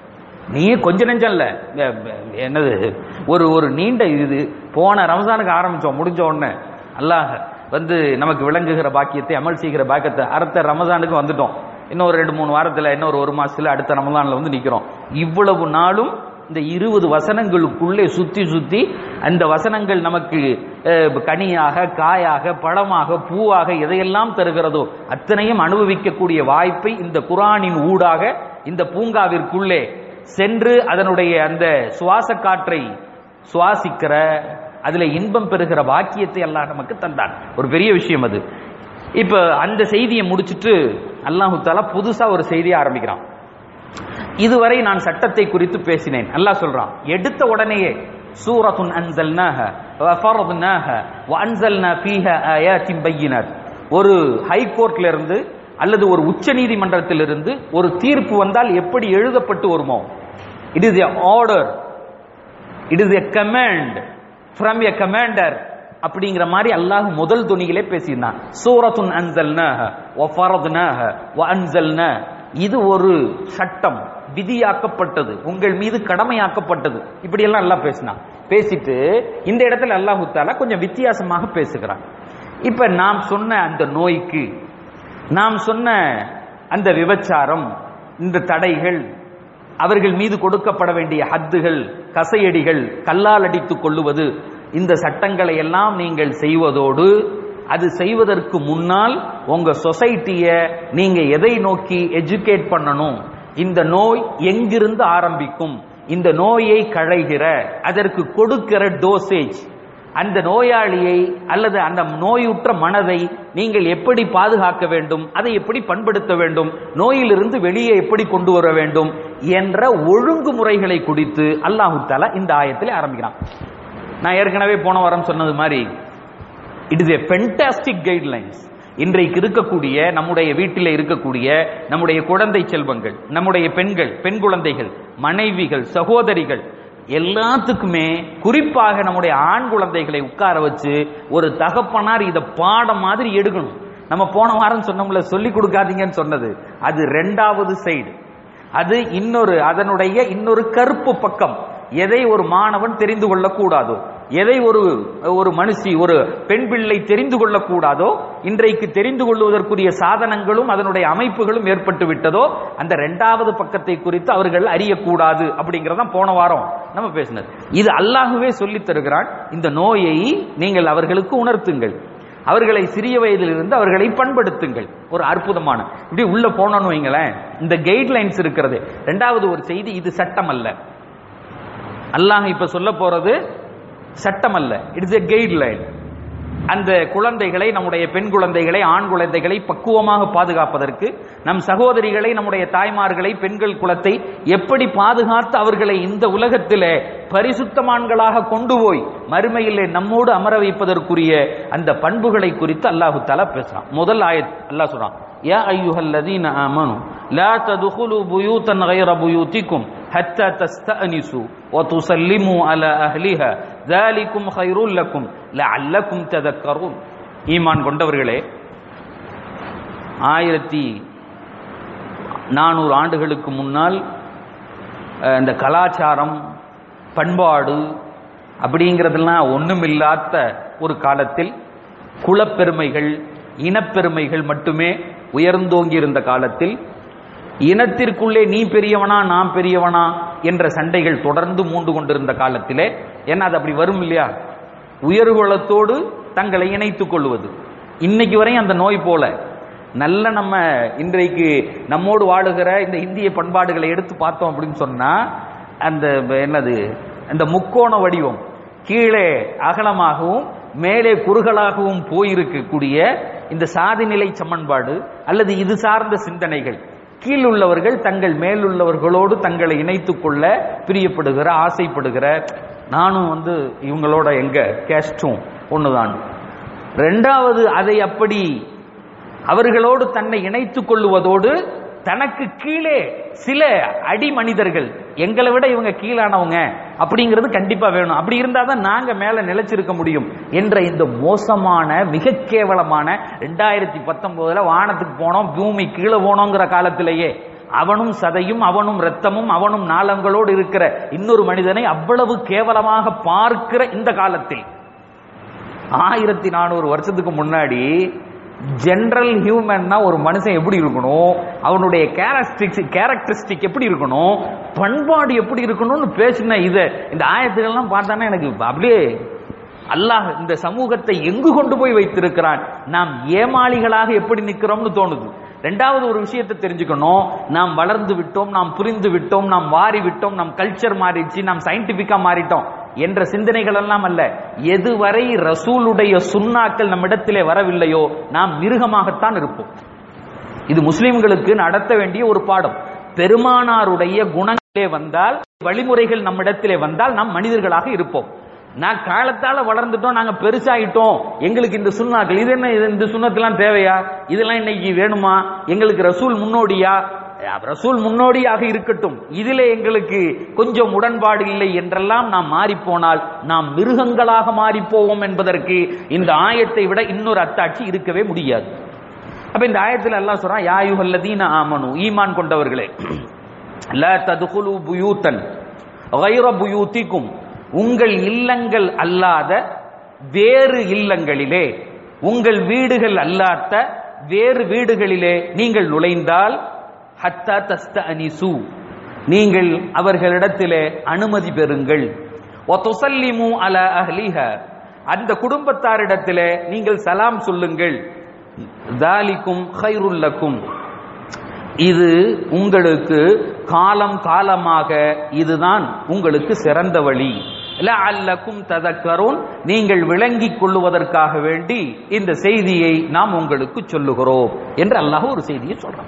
நீ கொஞ்ச நெஞ்சம் இல்ல அஹ் என்னது ஒரு ஒரு நீண்ட இது போன ரமசானுக்கு ஆரம்பிச்சோம் முடிஞ்ச உடனே அல்லாஹ் வந்து நமக்கு விளங்குகிற பாக்கியத்தை அமல் செய்கிற பாக்கியத்தை அடுத்த ரமசானுக்கு வந்துட்டோம் இன்னும் ஒரு ரெண்டு மூணு வாரத்துல இன்னொரு ஒரு மாசத்துல அடுத்த ரமதான்ல வந்து நிக்கிறோம் இவ்வளவு நாளும் இந்த இருபது வசனங்களுக்குள்ளே சுத்தி சுத்தி அந்த வசனங்கள் நமக்கு அஹ், கனியாக காயாக பழமாக பூவாக எதையெல்லாம் தருகிறதோ அத்தனையும் அனுபவிக்கக்கூடிய வாய்ப்பை இந்த குரானின் ஊடாக இந்த பூங்காவிற்குள்ளே சென்று அதனுடைய அந்த சுவாச காற்றை சுவாசிக்கிற அதுல இன்பம் பெறுகிற பாக்கியத்தை அல்லாஹ் நமக்கு தந்தான் ஒரு பெரிய விஷயம் அது இப்ப அந்த செய்தியை முடிச்சிட்டு அல்லாஹு தாலா புதுசா ஒரு செய்தியை ஆரம்பிக்கிறான் இதுவரை நான் சட்டத்தை குறித்து பேசினேன் அல்லாஹ் சொல்றான் எடுத்த உடனேயே சூரத்துன் அன்சல்னாஹ வஃபரத்னாஹ வஅன்சல்னா ஃபீஹா ஆயாத்தின் பையினாத் ஒரு ஹை கோர்ட்ல இருந்து அல்லது ஒரு உச்ச நீதிமன்றத்திலிருந்து ஒரு தீர்ப்பு வந்தால் எப்படி எழுதப்பட்டு வருமோ it is a order it is a command from a commander அப்படிங்கிற மாதிரி அல்லாஹ் முதல் துணியிலே பேசியிருந்தான் சூரத்துன் அன்சல்னாஹ வஃபரத்னாஹ வஅன்சல்னா இது ஒரு சட்டம் விதியாக்கப்பட்டது உங்கள் மீது கடமையாக்கப்பட்டது இப்படி எல்லாம் எல்லாம் பேசினான் பேசிட்டு இந்த இடத்துல அல்லாஹு தாலா கொஞ்சம் வித்தியாசமாக பேசுகிறான் இப்ப நாம் சொன்ன அந்த நோய்க்கு நாம் சொன்ன அந்த விபச்சாரம் இந்த தடைகள் அவர்கள் மீது கொடுக்கப்பட வேண்டிய ஹத்துகள் கசையடிகள் கல்லால் அடித்துக் கொள்ளுவது இந்த சட்டங்களை எல்லாம் நீங்கள் செய்வதோடு அது செய்வதற்கு முன்னால் உங்க சொசைட்டிய நீங்க எதை நோக்கி எஜுகேட் பண்ணணும் இந்த நோய் எங்கிருந்து ஆரம்பிக்கும் இந்த நோயை களைகிற அதற்கு கொடுக்கிற டோசேஜ் அந்த நோயாளியை அல்லது அந்த நோயுற்ற மனதை நீங்கள் எப்படி பாதுகாக்க வேண்டும் அதை எப்படி பண்படுத்த வேண்டும் நோயிலிருந்து வெளியே எப்படி கொண்டு வர வேண்டும் என்ற ஒழுங்குமுறைகளை குறித்து அல்லாஹு தாலா இந்த ஆயத்தில் ஆரம்பிக்கிறான் நான் ஏற்கனவே போன வாரம் சொன்னது மாதிரி it is a fantastic guidelines இன்றைக்கு இருக்கக்கூடிய நம்முடைய வீட்டில் இருக்கக்கூடிய நம்முடைய குழந்தை செல்வங்கள் நம்முடைய பெண்கள் பெண் குழந்தைகள் மனைவிகள் சகோதரிகள் எல்லாத்துக்குமே குறிப்பாக நம்முடைய ஆண் குழந்தைகளை உட்கார வச்சு ஒரு தகப்பனார் இதை பாடம் மாதிரி எடுக்கணும் நம்ம போன வாரம் சொன்னோம்ல சொல்லி கொடுக்காதீங்கன்னு சொன்னது அது ரெண்டாவது சைடு அது இன்னொரு அதனுடைய இன்னொரு கருப்பு பக்கம் எதை ஒரு மாணவன் தெரிந்து கொள்ளக்கூடாதோ எதை ஒரு ஒரு மனுஷி ஒரு பெண் பிள்ளை தெரிந்து கொள்ளக்கூடாதோ இன்றைக்கு தெரிந்து கொள்வதற்குரிய சாதனங்களும் அதனுடைய அமைப்புகளும் ஏற்பட்டு விட்டதோ அந்த இரண்டாவது பக்கத்தை குறித்து அவர்கள் அறியக்கூடாது அப்படிங்கறதான் போன வாரம் நம்ம பேசினது இது அல்லாஹுவே சொல்லித் தருகிறான் இந்த நோயை நீங்கள் அவர்களுக்கு உணர்த்துங்கள் அவர்களை சிறிய வயதிலிருந்து அவர்களை பண்படுத்துங்கள் ஒரு அற்புதமான இப்படி உள்ள போனோம்னு வைங்களேன் இந்த கைட்லைன்ஸ் இருக்கிறது ரெண்டாவது ஒரு செய்தி இது சட்டம் அல்ல அல்லாஹ் இப்ப சொல்ல போறது சட்டம் அல்ல இட்ஸ் எ கைட்லைன் அந்த குழந்தைகளை நம்முடைய பெண் குழந்தைகளை ஆண் குழந்தைகளை பக்குவமாக பாதுகாப்பதற்கு நம் சகோதரிகளை நம்முடைய தாய்மார்களை பெண்கள் குலத்தை எப்படி பாதுகாத்து அவர்களை இந்த உலகத்திலே பரிசுத்தமான்களாக கொண்டு போய் மறுமையிலே நம்மோடு அமர வைப்பதற்குரிய அந்த பண்புகளை குறித்து அல்லாஹு தலா பேசுறான் முதல் ஆயத் அல்லாஹ் சொல்றான் யா ஐயுஹல்லதீன ஆமனு லா ததுகுலு புயூத்தன் غير بيوتكم حتى تستأنسوا وتسلموا على أهلها ذلكم خير لكم لعلكم تذكرون ஈமான் கொண்டவர்களே ஆயிரத்தி நானூறு ஆண்டுகளுக்கு முன்னால் அஹ், இந்த கலாச்சாரம் பண்பாடு அப்படிங்கிறதெல்லாம் ஒண்ணுமில்லாத ஒரு காலத்தில் குலப்பெருமைகள் இனப்பெருமைகள் மட்டுமே உயர்ந்தோங்கி இருந்த காலத்தில் இனத்திற்குள்ளே நீ பெரியவனா நான் பெரியவனா என்ற சண்டைகள் தொடர்ந்து மூண்டு கொண்டிருந்த காலத்திலே ஏன்னா அது அப்படி வரும் இல்லையா உயர்குலத்தோடு தங்களை இணைத்துக் கொள்வது இன்னைக்கு வரையும் அந்த நோய் போல நல்ல நம்ம இன்றைக்கு நம்மோடு வாழுகிற இந்த இந்திய பண்பாடுகளை எடுத்து பார்த்தோம் அப்படின்னு சொன்னா அந்த என்னது அந்த முக்கோண வடிவம் கீழே அகலமாகவும் மேலே குறுகலாகவும் போயிருக்கக்கூடிய இந்த சாதிநிலை சமன்பாடு அல்லது இது சார்ந்த சிந்தனைகள் கீழ் உள்ளவர்கள் தங்கள் மேலுள்ளவர்களோடு தங்களை இணைத்துக் கொள்ள பிரியப்படுகிற ஆசைப்படுகிற நானும் வந்து இவங்களோட எங்க கேஸ்டும் ஒண்ணுதான் ரெண்டாவது அதை அப்படி அவர்களோடு தன்னை இணைத்துக் கொள்ளுவதோடு தனக்கு கீழே சில அடி மனிதர்கள் எங்களை விட இவங்க கீழானவங்க அப்படிங்கிறது கண்டிப்பா வேணும் அப்படி இருந்தா தான் நாங்க மேல நிலைச்சிருக்க முடியும் என்ற இந்த மோசமான மிக கேவலமான ரெண்டாயிரத்தி பத்தொன்பதுல வானத்துக்கு போனோம் பூமி கீழே போனோங்கிற காலத்திலேயே அவனும் சதையும் அவனும் ரத்தமும் அவனும் நாளங்களோடு இருக்கிற இன்னொரு மனிதனை அவ்வளவு கேவலமாக பார்க்கிற இந்த காலத்தில் ஆயிரத்தி நானூறு வருஷத்துக்கு முன்னாடி ஜெனரல் ஹியூமன்னா ஒரு மனுஷன் எப்படி இருக்கணும் அவனுடைய கேரக்டரிஸ்டிக் கேரக்டரிஸ்டிக் எப்படி இருக்கணும் பண்பாடு எப்படி இருக்கணும்னு பேசின இதை இந்த ஆயத்துக்கள்லாம் பார்த்தானே எனக்கு அப்படியே அல்லாஹ் இந்த சமூகத்தை எங்கு கொண்டு போய் வைத்திருக்கிறான் நாம் ஏமாளிகளாக எப்படி நிக்கிறோம்னு தோணுது ரெண்டாவது ஒரு விஷயத்தை தெரிஞ்சுக்கணும் நாம் வளர்ந்து விட்டோம் நாம் புரிந்து விட்டோம் நாம் வாரி விட்டோம் நம் கல்ச்சர் மாறிடுச்சு நாம் சயின்டிபிக்கா மாறிட்டோம் என்ற சிந்தனைகள் எல்லாம் அல்ல எதுவரை ரசூலுடைய சுண்ணாக்கள் நம்மிடத்திலே வரவில்லையோ நாம் மிருகமாகத்தான் இருப்போம் இது முஸ்லிம்களுக்கு நடத்த வேண்டிய ஒரு பாடம் பெருமானாருடைய குணங்களே வந்தால் வழிமுறைகள் நம்மிடத்திலே வந்தால் நாம் மனிதர்களாக இருப்போம் நான் காலத்தால வளர்ந்துட்டோம் நாங்க பெருசாயிட்டோம் எங்களுக்கு இந்த சுண்ணாக்கள் இது என்ன இது இந்த சுண்ணத்தெல்லாம் தேவையா இதெல்லாம் இன்னைக்கு வேணுமா எங்களுக்கு ரசூல் முன்னோடியா ரசூல் முன்னோடியாக இருக்கட்டும் இதிலே எங்களுக்கு கொஞ்சம் உடன்பாடு இல்லை என்றெல்லாம் நாம் மாறிப்போனால் நாம் மிருகங்களாக மாறிப்போவோம் என்பதற்கு இந்த ஆயத்தை விட இன்னொரு அத்தாட்சி இருக்கவே முடியாது அப்ப இந்த ஆயத்தில் எல்லாம் சொல்றான் யாயுகல்லதீன ஆமனு ஈமான் கொண்டவர்களே ல ததுகுலு புயூத்தன் غير புயூத்திக்கும் உங்கள் இல்லங்கள் அல்லாத வேறு இல்லங்களிலே உங்கள் வீடுகள் அல்லாத வேறு வீடுகளிலே நீங்கள் நுழைந்தால் ஹத்தா தஸ்த அனிசு நீங்கள் அவர்களிடத்திலே அனுமதி பெறுங்கள் ஒத்தொசல்லிமு அல அஹ்லிஹ அந்த குடும்பத்தாரிடத்திலே நீங்கள் சலாம் சொல்லுங்கள் தாலிக்கும் ஹைருல்லக்கும் இது உங்களுக்கு காலம் காலமாக இதுதான் உங்களுக்கு சிறந்த வழி லஅல்லக்கும் ததக்கரும் நீங்கள் விளங்கிக் கொள்ளுவதற்காக வேண்டி இந்த செய்தியை நாம் உங்களுக்கு சொல்லுகிறோம் என்று அல்லாஹ் ஒரு செய்தியை சொல்றான்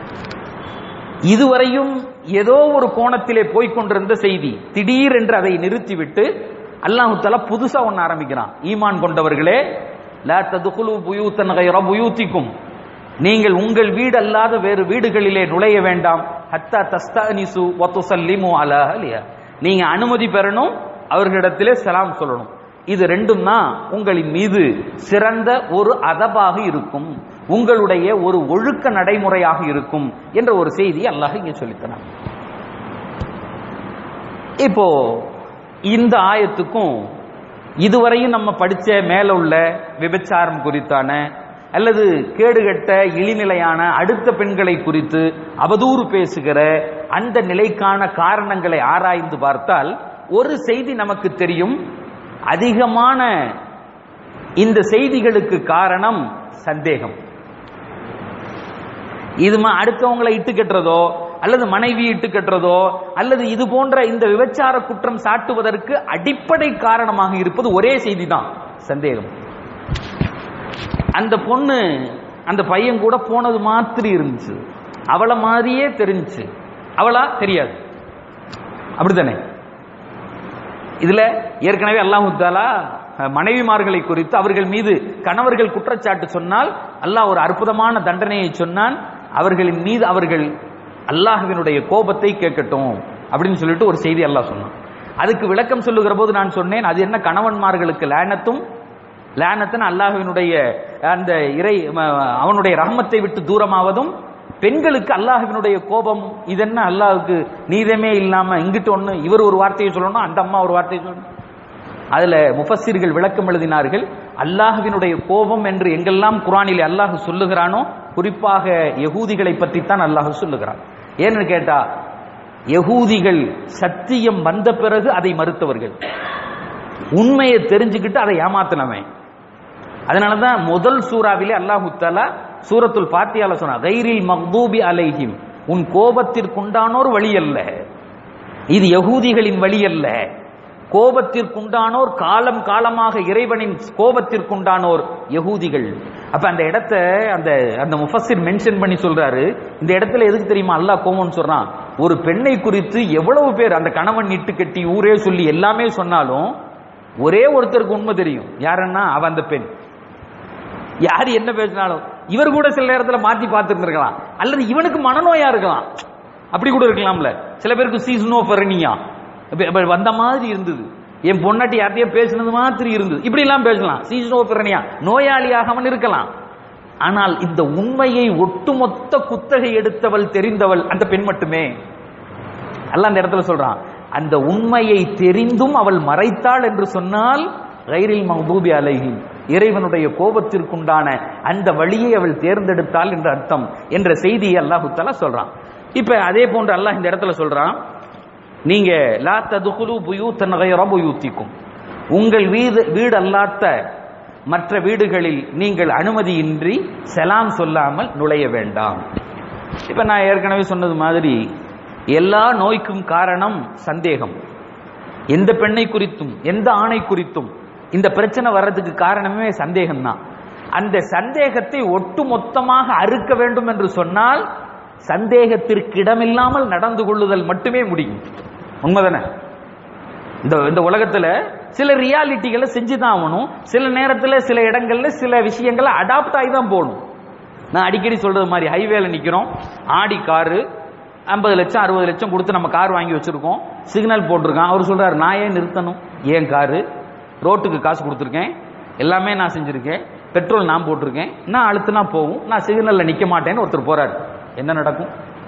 இதுவரையும் ஏதோ ஒரு கோணத்திலே போய்க்கொண்டிருந்த செய்தி திடீரென்று அதை நிறுத்திவிட்டு அல்லாஹு தலா புதுசா ஒன்னு ஆரம்பிக்கிறான் ஈமான் கொண்டவர்களே லா ததுகுலு புயூத்தன் கைர புயூத்திக்கும் நீங்கள் உங்கள் வீடு அல்லாத வேறு வீடுகளிலே நுழைய வேண்டாம் ஹத்தா தஸ்தானிசு வத்துசல்லிமு அலா அலியா நீங்க அனுமதி பெறணும் அவர்களிடத்திலே சலாம் சொல்லணும் இது ரெண்டும் தான் உங்களின் மீது சிறந்த ஒரு அதபாக இருக்கும் உங்களுடைய ஒரு ஒழுக்க நடைமுறையாக இருக்கும் என்ற ஒரு செய்தி அல்லாஹ் இங்கே சொல்லித்தரான் இப்போ இந்த ஆயத்துக்கும் இதுவரையும் நம்ம படிச்ச மேல உள்ள விபச்சாரம் குறித்தான அல்லது கேடுகட்ட இழிநிலையான அடுத்த பெண்களை குறித்து அவதூறு பேசுகிற அந்த நிலைக்கான காரணங்களை ஆராய்ந்து பார்த்தால் ஒரு செய்தி நமக்கு தெரியும் அதிகமான இந்த செய்திகளுக்கு காரணம் சந்தேகம் இது ம- அடுத்தவங்களை இட்டு கட்டுறதோ அல்லது மனைவி இட்டு கட்டுறதோ அல்லது இது போன்ற இந்த விபச்சார குற்றம் சாட்டுவதற்கு அடிப்படை காரணமாக இருப்பது ஒரே செய்தி தான் சந்தேகம் அந்த பொண்ணு அந்த பையன் கூட போனது மாதிரி இருந்துச்சு அவளை மாதிரியே தெரிஞ்சுச்சு அவளா தெரியாது அப்படித்தானே இதுல ஏற்கனவே அல்லாஹு தாலா அஹ், மனைவிமார்களை குறித்து அவர்கள் மீது கணவர்கள் குற்றச்சாட்டு சொன்னால் அல்லாஹ் ஒரு அற்புதமான தண்டனையை சொன்னான் அவர்களின் மீது அவர்கள் அல்லாஹ்வினுடைய கோபத்தை கேட்கட்டும் அப்படின்னு சொல்லிட்டு ஒரு செய்தி அல்லாஹ் சொன்னான் அதுக்கு விளக்கம் சொல்லுகிற போது நான் சொன்னேன் அது என்ன கணவன்மார்களுக்கு லேனத்தும் லேனத்தன் அல்லாஹ்வினுடைய அந்த இறை ம- அவனுடைய ரஹமத்தை விட்டு தூரமாவதும் பெண்களுக்கு அல்லாஹ்வினுடைய கோபம் இதென்ன அல்லாஹ்வுக்கு நீதமே இல்லாம இங்கிட்டு ஒண்ணு இவர் ஒரு வார்த்தையை சொல்லணும் அந்த அம்மா ஒரு வார்த்தையை சொல்லணும் அதுல முஃபஸ்ஸிர்கள் விளக்கம் எழுதினார்கள் அல்லாஹ்வினுடைய கோபம் என்று எங்கெல்லாம் குரானில் அல்லாஹ் சொல்லுகிறானோ குறிப்பாக யகூதிகளை பற்றித்தான் அல்லாஹ் சொல்லுகிறான் ஏன்னு கேட்டா யகூதிகள் சத்தியம் வந்த பிறகு அதை மறுத்தவர்கள் உண்மையை தெரிஞ்சுக்கிட்டு அதை ஏமாத்தினவன் அதனாலதான் முதல் சூறாவிலே அல்லாஹு தாலா சூரத்துல் பாத்தியால சொன்னா கைரில் மக்தூபி அலைஹிம் உன் கோபத்திற்குண்டானோர் வழி அல்ல இது யகூதிகளின் வழி அல்ல கோபத்திற்குண்டானோர் காலம் காலமாக இறைவனின் கோபத்திற்குண்டானோர் யகூதிகள் அப்ப அந்த இடத்த அந்த அந்த முஃபஸிர் மென்ஷன் பண்ணி சொல்றாரு இந்த இடத்துல எதுக்கு தெரியுமா அல்லாஹ் கோபம்னு சொல்றான் ஒரு பெண்ணை குறித்து எவ்வளவு பேர் அந்த கணவன் இட்டு கட்டி ஊரே சொல்லி எல்லாமே சொன்னாலும் ஒரே ஒருத்தருக்கு உண்மை தெரியும் யாருன்னா அவ அந்த பெண் யார் என்ன பேசினாலும் இவர் கூட சில நேரத்துல மாத்தி பார்த்துருந்துருக்கலாம் அல்லது இவனுக்கு மனநோயா இருக்கலாம் அப்படி கூட இருக்கலாம்ல சில பேருக்கு சீசனோபரணியா வந்த மாதிரி இருந்தது என் பொண்டாட்டி யார்ட்டையோ பேசினது மாதிரி இருந்தது இப்படி எல்லாம் பேசலாம் சீசனோபரணியா நோயாளியாக அவன் இருக்கலாம் ஆனால் இந்த உண்மையை ஒட்டுமொத்த குத்தகை எடுத்தவள் தெரிந்தவள் அந்த பெண் மட்டுமே அல்லாஹ் அந்த இடத்துல சொல்றான் அந்த உண்மையை தெரிந்தும் அவள் மறைத்தாள் என்று சொன்னால் கைரில் மஹபூபி அலைஹிம் இறைவனுடைய கோபத்திற்குண்டான அந்த வழியை அவள் தேர்ந்தெடுத்தாள் என்று அர்த்தம் என்ற செய்தியை அல்லாஹு தஆலா சொல்றான் இப்ப அதே போன்று அல்லாஹ் இந்த இடத்துல சொல்றான் நீங்க லா ததுகுலு புயூத்தன் கைர புயூத்திக்கும் உங்கள் வீடு வீடு அல்லாத மற்ற வீடுகளில் நீங்கள் அனுமதியின்றி செலாம் சொல்லாமல் நுழைய வேண்டாம் இப்ப நான் ஏற்கனவே சொன்னது மாதிரி எல்லா நோய்க்கும் காரணம் சந்தேகம் எந்த பெண்ணை குறித்தும் எந்த ஆணை குறித்தும் இந்த பிரச்சனை வர்றதுக்கு காரணமே சந்தேகம்தான் அந்த சந்தேகத்தை ஒட்டு மொத்தமாக அறுக்க வேண்டும் என்று சொன்னால் சந்தேகத்திற்கு இடமில்லாமல் நடந்து கொள்ளுதல் மட்டுமே முடியும் உண்மைதானே இந்த இந்த உலகத்துல சில ரியாலிட்டிகளை செஞ்சு தான் ஆகணும் சில நேரத்துல சில இடங்கள்ல சில விஷயங்களை அடாப்ட் ஆகி தான் போகணும் நான் அடிக்கடி சொல்றது மாதிரி ஹைவேல நிக்கிறோம் ஆடி காரு ஐம்பது லட்சம் அறுபது லட்சம் கொடுத்து நம்ம கார் வாங்கி வச்சிருக்கோம் சிக்னல் போட்டிருக்கான் அவர் சொல்றாரு நான் ஏன் நிறுத்தணும் ஏன் காரு ரோட்டுக்கு காசு கொடுத்துருக்கேன் எல்லாமே நான் செஞ்சிருக்கேன் பெட்ரோல் நான் போட்டிருக்கேன் நான் அழுத்துனா போகும் நான் சிக்னல்ல நிக்க மாட்டேன்னு ஒருத்தர் போறாரு என்ன நடக்கும்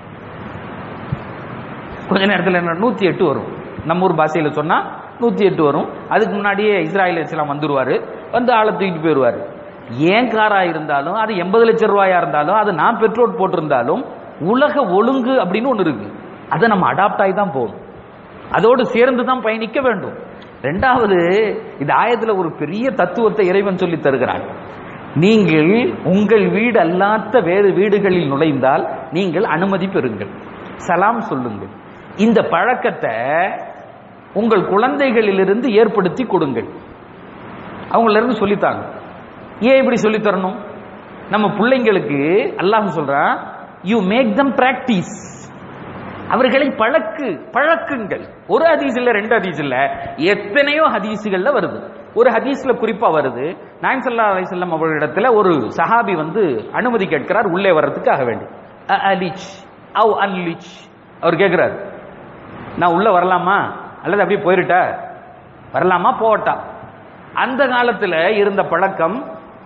கொஞ்ச நேரத்தில் என்ன நூத்தி எட்டு வரும் நம்ம ஊர் பாஷையில சொன்னா நூத்தி எட்டு வரும் அதுக்கு முன்னாடியே இஸ்ராயல் எல்லாம் வந்துருவாரு வந்து ஆளை தூக்கிட்டு போயிடுவாரு ஏன் காரா இருந்தாலும் அது எண்பது லட்சம் ரூபாயா இருந்தாலும் அது நான் பெட்ரோல் போட்டிருந்தாலும் உலக ஒழுங்கு அப்படின்னு ஒன்று இருக்கு அதை நம்ம அடாப்ட் ஆகி தான் போகணும் அதோடு சேர்ந்து தான் பயணிக்க வேண்டும் ரெண்டாவது இந்த ஆயத்துல ஒரு பெரிய தத்துவத்தை இறைவன் சொல்லி தருகிறான் நீங்கள் உங்கள் வீடு அல்லாத வேறு வீடுகளில் நுழைந்தால் நீங்கள் அனுமதி பெறுங்கள் சலாம் சொல்லுங்கள் இந்த பழக்கத்தை உங்கள் குழந்தைகளிலிருந்து ஏற்படுத்தி கொடுங்கள் அவங்கள இருந்து சொல்லித்தாங்க ஏன் இப்படி சொல்லி தரணும் நம்ம பிள்ளைங்களுக்கு அல்லாஹ் சொல்றான் யூ மேக் தம் பிராக்டிஸ் அவர்களை பழக்கு பழக்குங்கள் ஒரு ஹதீஸ் இல்ல ரெண்டு ஹதீஸ் இல்ல எத்தனையோ ஹதீஸுகள்ல வருது ஒரு ஹதீஸ்ல குறிப்பா வருது நாயம் சல்லா அலிசல்லம் அவர்களிடத்துல ஒரு சஹாபி வந்து அனுமதி கேட்கிறார் உள்ளே வர்றதுக்காக வேண்டி அ அலிச் அவ் அன்லிச் அவர் கேட்கிறார் நான் உள்ள வரலாமா அல்லது அப்படியே போயிருட்டா வரலாமா போகட்டா அந்த காலத்துல இருந்த பழக்கம்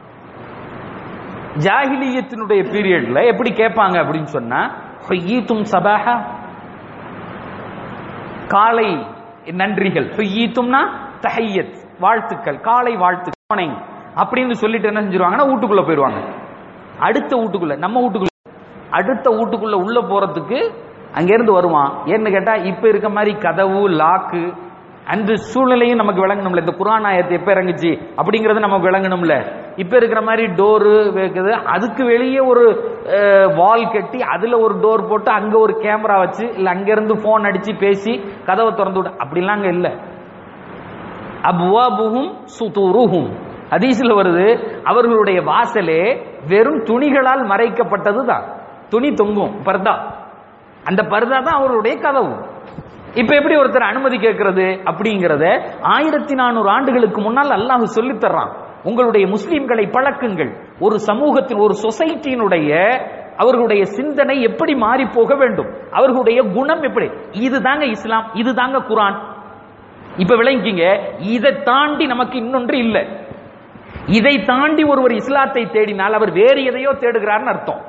ஜாகிலியத்தினுடைய பீரியட்ல எப்படி கேட்பாங்க அப்படின்னு சொன்னா ஹொய்யீத்தும் சபாஹா காலை நன்றிகள் ஹொய்யீத்தும்னா தஹையத் வாழ்த்துக்கள் காலை வாழ்த்து morning அப்படின்னு சொல்லிட்டு என்ன செஞ்சிருவாங்கன்னா வீட்டுக்குள்ள போயிருவாங்க அடுத்த வீட்டுக்குள்ள நம்ம வீட்டுக்குள்ள அடுத்த வீட்டுக்குள்ள உள்ள போறதுக்கு அங்க இருந்து வருவான் ஏன்னு கேட்டா இப்ப இருக்க மாதிரி கதவு லாக்கு அந்த சூழ்நிலையும் நமக்கு விளங்கணும்ல இந்த குரான் ஆயத்து எப்ப இறங்குச்சு அப்படிங்கறது நமக்கு விளங்கணும்ல இப்ப இருக்கிற மாதிரி டோரு வைக்குது அதுக்கு வெளியே ஒரு வால் கட்டி அதுல ஒரு டோர் போட்டு அங்க ஒரு கேமரா வச்சு இல்ல அங்க இருந்து போன் அடிச்சு பேசி கதவை திறந்து விட அப்படிலாம் அங்க இல்ல அப்வாபுஹும் சுதூருஹும் ஹதீஸ்ல வருது அவர்களுடைய வாசலே வெறும் துணிகளால் மறைக்கப்பட்டது தான் துணி தொங்கும் பர்தா அந்த பர்தா தான் அவருடைய கதவு இப்ப எப்படி ஒருத்தர் அனுமதி கேட்கறது அப்படிங்கறத ஆயிரத்தி நானூறு ஆண்டுகளுக்கு முன்னால் அல்லாஹ் சொல்லித் தர்றான் உங்களுடைய முஸ்லிம்களை பழக்குங்கள் ஒரு சமூகத்தின் ஒரு சொசைட்டியினுடைய அவர்களுடைய சிந்தனை எப்படி மாறி போக வேண்டும் அவர்களுடைய குணம் எப்படி இதுதாங்க இஸ்லாம் இதுதாங்க குரான் இப்ப விளங்கிங்க இதை தாண்டி நமக்கு இன்னொன்று இல்லை இதை தாண்டி ஒருவர் இஸ்லாத்தை தேடினால் அவர் வேறு எதையோ தேடுகிறார்னு அர்த்தம்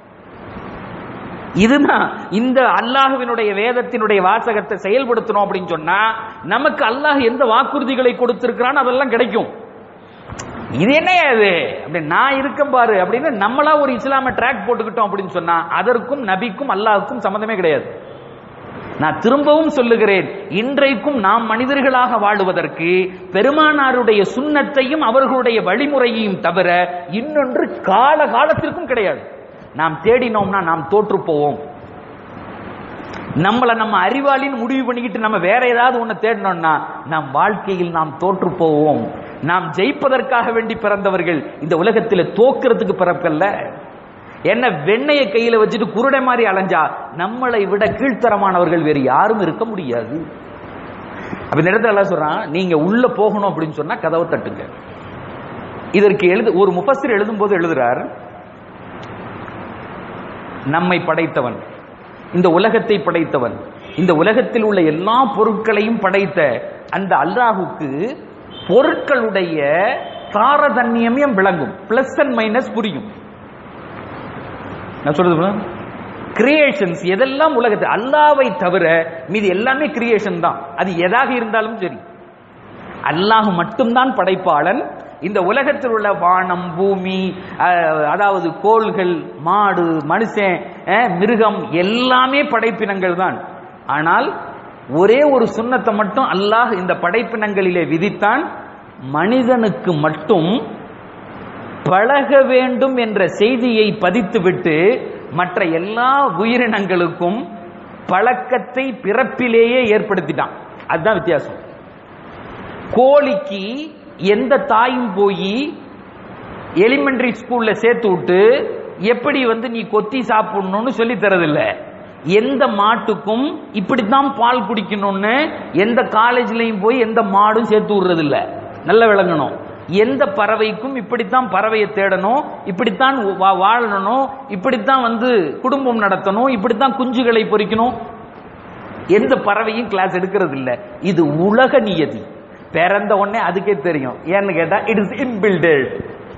இதுதான் இந்த அல்லாஹுவினுடைய வேதத்தினுடைய வாசகத்தை செயல்படுத்தணும் அப்படின்னு சொன்னா நமக்கு அல்லாஹ் எந்த வாக்குறுதிகளை கொடுத்திருக்கிறான் அதெல்லாம் கிடைக்கும் இது என்ன இது அப்படி நான் இருக்கேன் பாரு அப்படின்னு நம்மளா ஒரு இஸ்லாம ட்ராக் போட்டுக்கிட்டோம் அப்படின்னு சொன்னா அதற்கும் நபிக்கும் அல்லாஹுக்கும் சம்பந்தமே கிடையாது நான் திரும்பவும் சொல்லுகிறேன் இன்றைக்கும் நாம் மனிதர்களாக வாழுவதற்கு பெருமானாருடைய சுண்ணத்தையும் அவர்களுடைய வழிமுறையையும் தவிர இன்னொன்று கால காலத்திற்கும் கிடையாது நாம் தேடினோம்னா நாம் தோற்று போவோம் நம்மளை நம்ம அறிவாளின்னு முடிவு பண்ணிக்கிட்டு நம்ம வேற ஏதாவது ஒண்ணு தேடினோம்னா நம் வாழ்க்கையில் நாம் தோற்று போவோம் நாம் ஜெயிப்பதற்காக வேண்டி பிறந்தவர்கள் இந்த உலகத்தில் தோக்கிறதுக்கு பிறக்கல்ல என்ன வெண்ணையை கையில வச்சுட்டு குருடை மாதிரி அலைஞ்சா நம்மளை விட கீழ்த்தரமானவர்கள் வேறு யாரும் இருக்க முடியாது அப்ப இந்த இடத்துல எல்லாம் சொல்றான் நீங்க உள்ள போகணும் அப்படின்னு சொன்னா கதவை தட்டுங்க இதற்கு எழுது ஒரு முஃபஸிர் எழுதும் போது எழுதுறார் நம்மை படைத்தவன் இந்த உலகத்தை படைத்தவன் இந்த உலகத்தில் உள்ள எல்லா பொருட்களையும் படைத்த அந்த அல்லாஹுக்கு பொருட்களுடைய தாரதன்யமியம் விளங்கும் பிளஸ் அண்ட் மைனஸ் புரியும் நான் சொல்றது கிரியேஷன்ஸ் எதெல்லாம் உலகத்தை அல்லாவை தவிர மீது எல்லாமே கிரியேஷன் தான் அது எதாக இருந்தாலும் சரி அல்லாஹ் மட்டும்தான் படைப்பாளன் இந்த உலகத்தில் உள்ள வானம் பூமி அஹ், அதாவது கோள்கள் மாடு மனுஷன் அஹ், மிருகம் எல்லாமே படைப்பினங்கள் தான் ஆனால் ஒரே ஒரு சுண்ணத்தை மட்டும் அல்லாஹ் இந்த படைப்பினங்களிலே விதித்தான் மனிதனுக்கு மட்டும் பழக வேண்டும் என்ற செய்தியை பதித்துவிட்டு மற்ற எல்லா உயிரினங்களுக்கும் பழக்கத்தை பிறப்பிலேயே ஏற்படுத்திட்டான் அதுதான் வித்தியாசம் கோழிக்கு எந்த தாயும் போய் எலிமெண்டரி ஸ்கூல்ல சேர்த்து விட்டு எப்படி வந்து நீ கொத்தி சாப்பிடணும்னு சொல்லி தரதில்ல எந்த மாட்டுக்கும் இப்படித்தான் பால் குடிக்கணும்னு எந்த காலேஜ்லயும் போய் எந்த மாடும் சேர்த்து விடுறது இல்ல நல்ல விளங்கணும் எந்த பறவைக்கும் இப்படித்தான் பறவையை தேடணும் இப்படித்தான் வா- வாழணும் இப்படித்தான் வந்து குடும்பம் நடத்தணும் இப்படித்தான் குஞ்சுகளை பொறிக்கணும் எந்த பறவையும் கிளாஸ் எடுக்கிறது இல்ல இது உலக நியதி பிறந்த உடனே அதுக்கே தெரியும் ஏன்னு கேட்டா இட் இஸ் இன்பில்டட்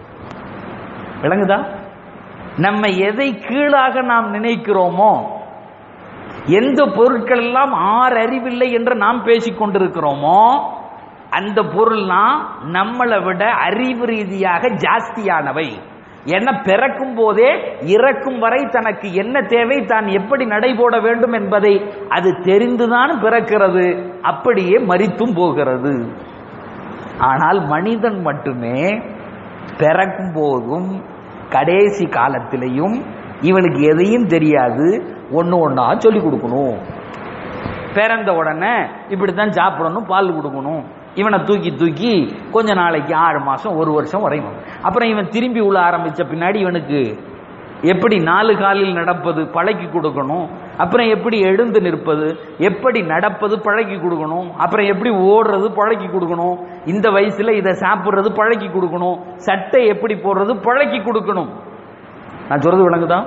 விளங்குதா நம்ம எதை கீழாக நாம் நினைக்கிறோமோ எந்த பொருட்கள் எல்லாம் ஆறு அறிவில்லை என்று நாம் பேசிக் கொண்டிருக்கிறோமோ அந்த பொருள்லாம் நம்மளை விட அறிவு ரீதியாக ஜாஸ்தியானவை என்ன பிறக்கும் போதே இறக்கும் வரை தனக்கு என்ன தேவை தான் எப்படி நடைபோட வேண்டும் என்பதை அது தெரிந்துதான் பிறக்கிறது அப்படியே மரித்தும் போகிறது ஆனால் மனிதன் மட்டுமே பிறக்கும் போதும் கடைசி காலத்திலையும் இவனுக்கு எதையும் தெரியாது ஒண்ணு ஒண்ணா சொல்லி கொடுக்கணும் பிறந்த உடனே இப்படித்தான் சாப்பிடணும் பால் கொடுக்கணும் இவனை தூக்கி தூக்கி கொஞ்ச நாளைக்கு ஆறு மாசம் ஒரு வருஷம் வரையும் அப்புறம் இவன் திரும்பி உள்ள ஆரம்பிச்ச பின்னாடி இவனுக்கு எப்படி நாலு காலில் நடப்பது பழக்கி கொடுக்கணும் அப்புறம் எப்படி எழுந்து நிற்பது எப்படி நடப்பது பழக்கி கொடுக்கணும் அப்புறம் எப்படி ஓடுறது பழக்கி கொடுக்கணும் இந்த வயசுல இதை சாப்பிடுறது பழக்கி கொடுக்கணும் சட்டை எப்படி போடுறது பழக்கி கொடுக்கணும் நான் சொல்றது விளங்குதா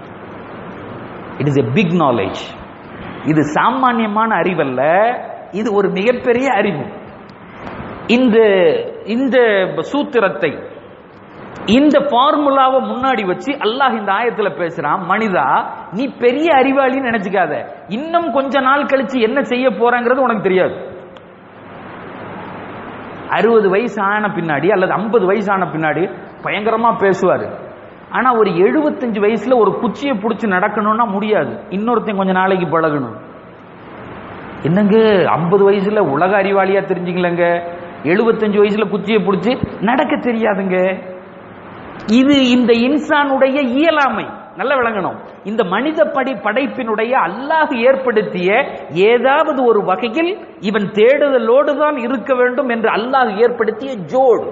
it is a big knowledge இது சாமானியமான அறிவல்ல இது ஒரு மிகப்பெரிய அறிவு இந்த இந்த சூத்திரத்தை இந்த ஃபார்முலாவை முன்னாடி வச்சு அல்லாஹ் இந்த ஆயத்துல பேசுறான் மனிதா நீ பெரிய அறிவாளின்னு நினைச்சுக்காத இன்னும் கொஞ்ச நாள் கழிச்சு என்ன செய்ய போறங்கிறது உனக்கு தெரியாது அறுபது வயசு ஆன பின்னாடி அல்லது ஐம்பது வயசு ஆன பின்னாடி பயங்கரமா பேசுவாரு ஆனா ஒரு எழுபத்தஞ்சு வயசுல ஒரு குச்சியை பிடிச்சி நடக்கணும்னா முடியாது இன்னொருத்தன் கொஞ்ச நாளைக்கு பழகணும் என்னங்க ஐம்பது வயசுல உலக அறிவாளியா தெரிஞ்சுங்களங்க எழுபத்தஞ்சு வயசுல குச்சியை பிடிச்சி நடக்க தெரியாதுங்க இது இந்த இன்சானுடைய இயலாமை நல்ல விளங்கணும் இந்த மனித படி படைப்பினுடைய அல்லாஹ் ஏற்படுத்திய ஏதாவது ஒரு வகையில் இவன் தேடுதலோடு தான் இருக்க வேண்டும் என்று அல்லாஹ் ஏற்படுத்திய ஜோடு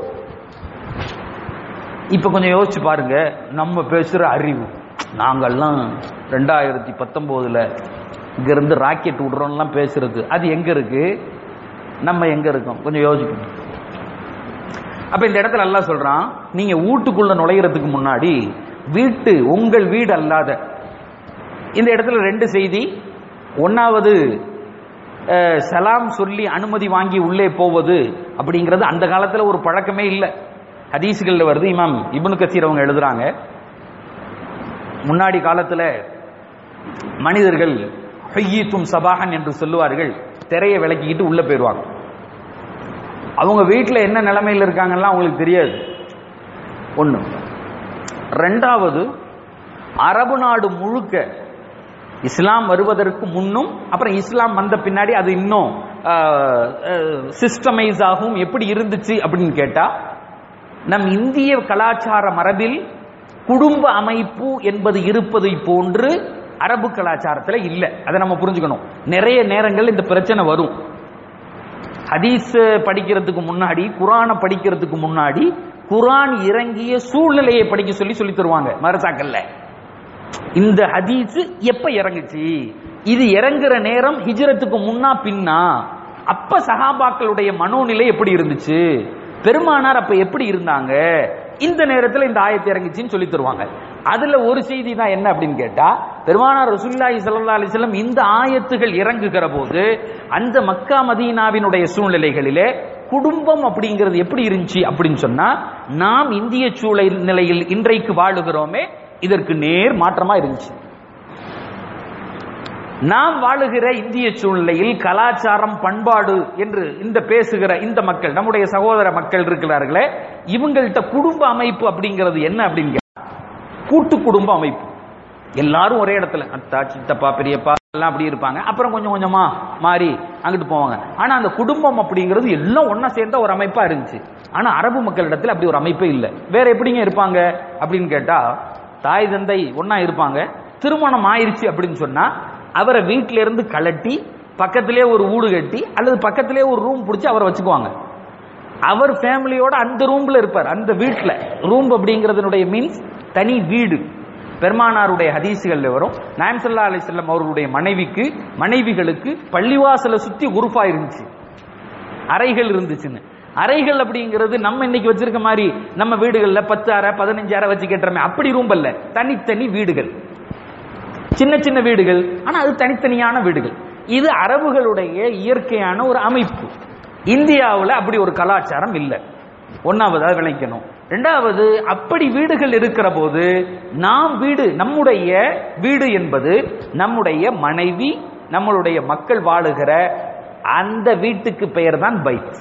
இப்ப கொஞ்சம் யோசிச்சு பாருங்க நம்ம பேசுற அறிவு நாங்கெல்லாம் ரெண்டாயிரத்தி பத்தொன்பதுல இங்க இருந்து ராக்கெட் விடுறோம்லாம் பேசுறது அது எங்க இருக்கு நம்ம எங்க இருக்கோம் கொஞ்சம் யோசிக்கணும் அப்ப இந்த இடத்துல அல்லாஹ் சொல்றான் நீங்க வீட்டுக்குள்ள நுழையிறதுக்கு முன்னாடி வீட்டு உங்கள் வீடு அல்லாத இந்த இடத்துல ரெண்டு செய்தி ஒன்னாவது அஹ், சலாம் சொல்லி அனுமதி வாங்கி உள்ளே போவது அப்படிங்கிறது அந்த காலத்துல ஒரு பழக்கமே இல்லை ஹதீஸ்கள்ல வருது இமாம் இப்னு கசீர் அவங்க எழுதுறாங்க முன்னாடி காலத்துல மனிதர்கள் ஹையீத்தும் சபாகன் என்று சொல்லுவார்கள் திரையை விளக்கிக்கிட்டு உள்ள போயிருவாங்க அவங்க வீட்டில் என்ன நிலைமையில் இருக்காங்கலாம் அவங்களுக்கு தெரியாது ஒன்று ரெண்டாவது அரபு நாடு முழுக்க இஸ்லாம் வருவதற்கு முன்னும் அப்புறம் இஸ்லாம் வந்த பின்னாடி அது இன்னும் சிஸ்டமைஸ் ஆகும் எப்படி இருந்துச்சு அப்படின்னு கேட்டா நம் இந்திய கலாச்சார மரபில் குடும்ப அமைப்பு என்பது இருப்பதை போன்று அரபு கலாச்சாரத்தில் இல்லை அதை நம்ம புரிஞ்சுக்கணும் நிறைய நேரங்கள் இந்த பிரச்சனை வரும் ஹதீஸ் படிக்கிறதுக்கு முன்னாடி குரானை படிக்கிறதுக்கு முன்னாடி குரான் இறங்கிய சூழ்நிலையை படிக்க சொல்லி சொல்லி தருவாங்க மரசாக்கல்ல இந்த ஹதீஸ் எப்ப இறங்குச்சு இது இறங்குற நேரம் ஹிஜ்ரத்துக்கு முன்னா பின்னா அப்ப சஹாபாக்களுடைய மனோநிலை எப்படி இருந்துச்சு பெருமானார் அப்ப எப்படி இருந்தாங்க இந்த நேரத்தில் இந்த ஆயத்தை இறங்குச்சுன்னு சொல்லி தருவாங்க அதுல ஒரு செய்தி தான் என்ன அப்படின்னு கேட்டா பெருமானார் ரசூலுல்லாஹி ஸல்லல்லாஹு அலைஹி வஸல்லம் இந்த ஆயத்துகள் இறங்குகிற போது அந்த மக்கா மதீனாவினுடைய சூழ்நிலைகளிலே குடும்பம் அப்படிங்கிறது எப்படி இருந்துச்சு அப்படின்னு சொன்னா நாம் இந்திய சூழல் நிலையில் இன்றைக்கு வாழுகிறோமே இதற்கு நேர் மாற்றமா இருந்துச்சு நாம் வாழுகிற இந்திய சூழ்நிலையில் கலாச்சாரம் பண்பாடு என்று இந்த பேசுகிற இந்த மக்கள் நம்முடைய சகோதர மக்கள் இருக்கிறார்களே இவங்கள்ட்ட குடும்ப அமைப்பு அப்படிங்கிறது என்ன அப்படின்னு கேட்டா, கூட்டு குடும்ப அமைப்பு எல்லாரும் ஒரே இடத்துல அத்தா சித்தப்பா பெரியப்பா எல்லாம் அப்படி இருப்பாங்க அப்புறம் கொஞ்சம் கொஞ்சமா மாறி அங்கிட்டு போவாங்க ஆனா அந்த குடும்பம் அப்படிங்கிறது எல்லாம் ஒண்ணா சேர்ந்த ஒரு அமைப்பா இருந்துச்சு ஆனா அரபு மக்களிடத்துல அப்படி ஒரு அமைப்பே இல்லை வேற எப்படிங்க இருப்பாங்க அப்படின்னு கேட்டா தாய் தந்தை ஒண்ணா இருப்பாங்க திருமணம் ஆயிருச்சு அப்படின்னு சொன்னா அவரை வீட்டில இருந்து கலட்டி பக்கத்திலே ஒரு வீடு கட்டி அல்லது பக்கத்திலே ஒரு ரூம் பிடிச்சி அவரை வச்சுக்குவாங்க அவர் ஃபேமிலியோட அந்த ரூம்ல இருப்பார் அந்த வீட்டில் ரூம் அப்படிங்கிறதுனுடைய மீன்ஸ் தனி வீடு பெருமானாருடைய ஹதீசுகள்ல வரும் நாயம் சல்லா அலிஸ்லாம் அவர்களுடைய மனைவிக்கு மனைவிகளுக்கு பள்ளிவாசலை சுத்தி குருஃபா இருந்துச்சு அறைகள் இருந்துச்சுன்னு அறைகள் அப்படிங்கிறது நம்ம இன்னைக்கு வச்சிருக்க மாதிரி நம்ம வீடுகள்ல பத்து அறை பதினஞ்சு அறை வச்சு கட்டுறமே அப்படி ரூம் அல்ல தனித்தனி வீடுகள் சின்ன சின்ன வீடுகள் ஆனா அது தனித்தனியான வீடுகள் இது அரபுகளுடைய இயற்கையான ஒரு அமைப்பு இந்தியாவுல அப்படி ஒரு கலாச்சாரம் இல்லை ஒன்னாவதாக விளைக்கணும் ரெண்டாவது அப்படி வீடுகள் இருக்கிற போது நாம் வீடு நம்முடைய வீடு என்பது நம்முடைய மனைவி நம்மளுடைய மக்கள் வாழுகிற அந்த வீட்டுக்கு பெயர் தான் பைத்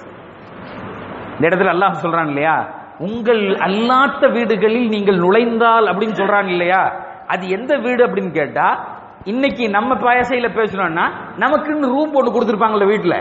இந்த இடத்துல அல்லாஹ் சொல்றான் இல்லையா உங்கள் அல்லாத்த வீடுகளில் நீங்கள் நுழைந்தால் அப்படின்னு சொல்றாங்க இல்லையா அது எந்த வீடு அப்படின்னு கேட்டா இன்னைக்கு நம்ம பாயசையில பேசணும்னா நமக்குன்னு ரூம் போட்டு கொடுத்துருப்பாங்கல்ல வீட்டுல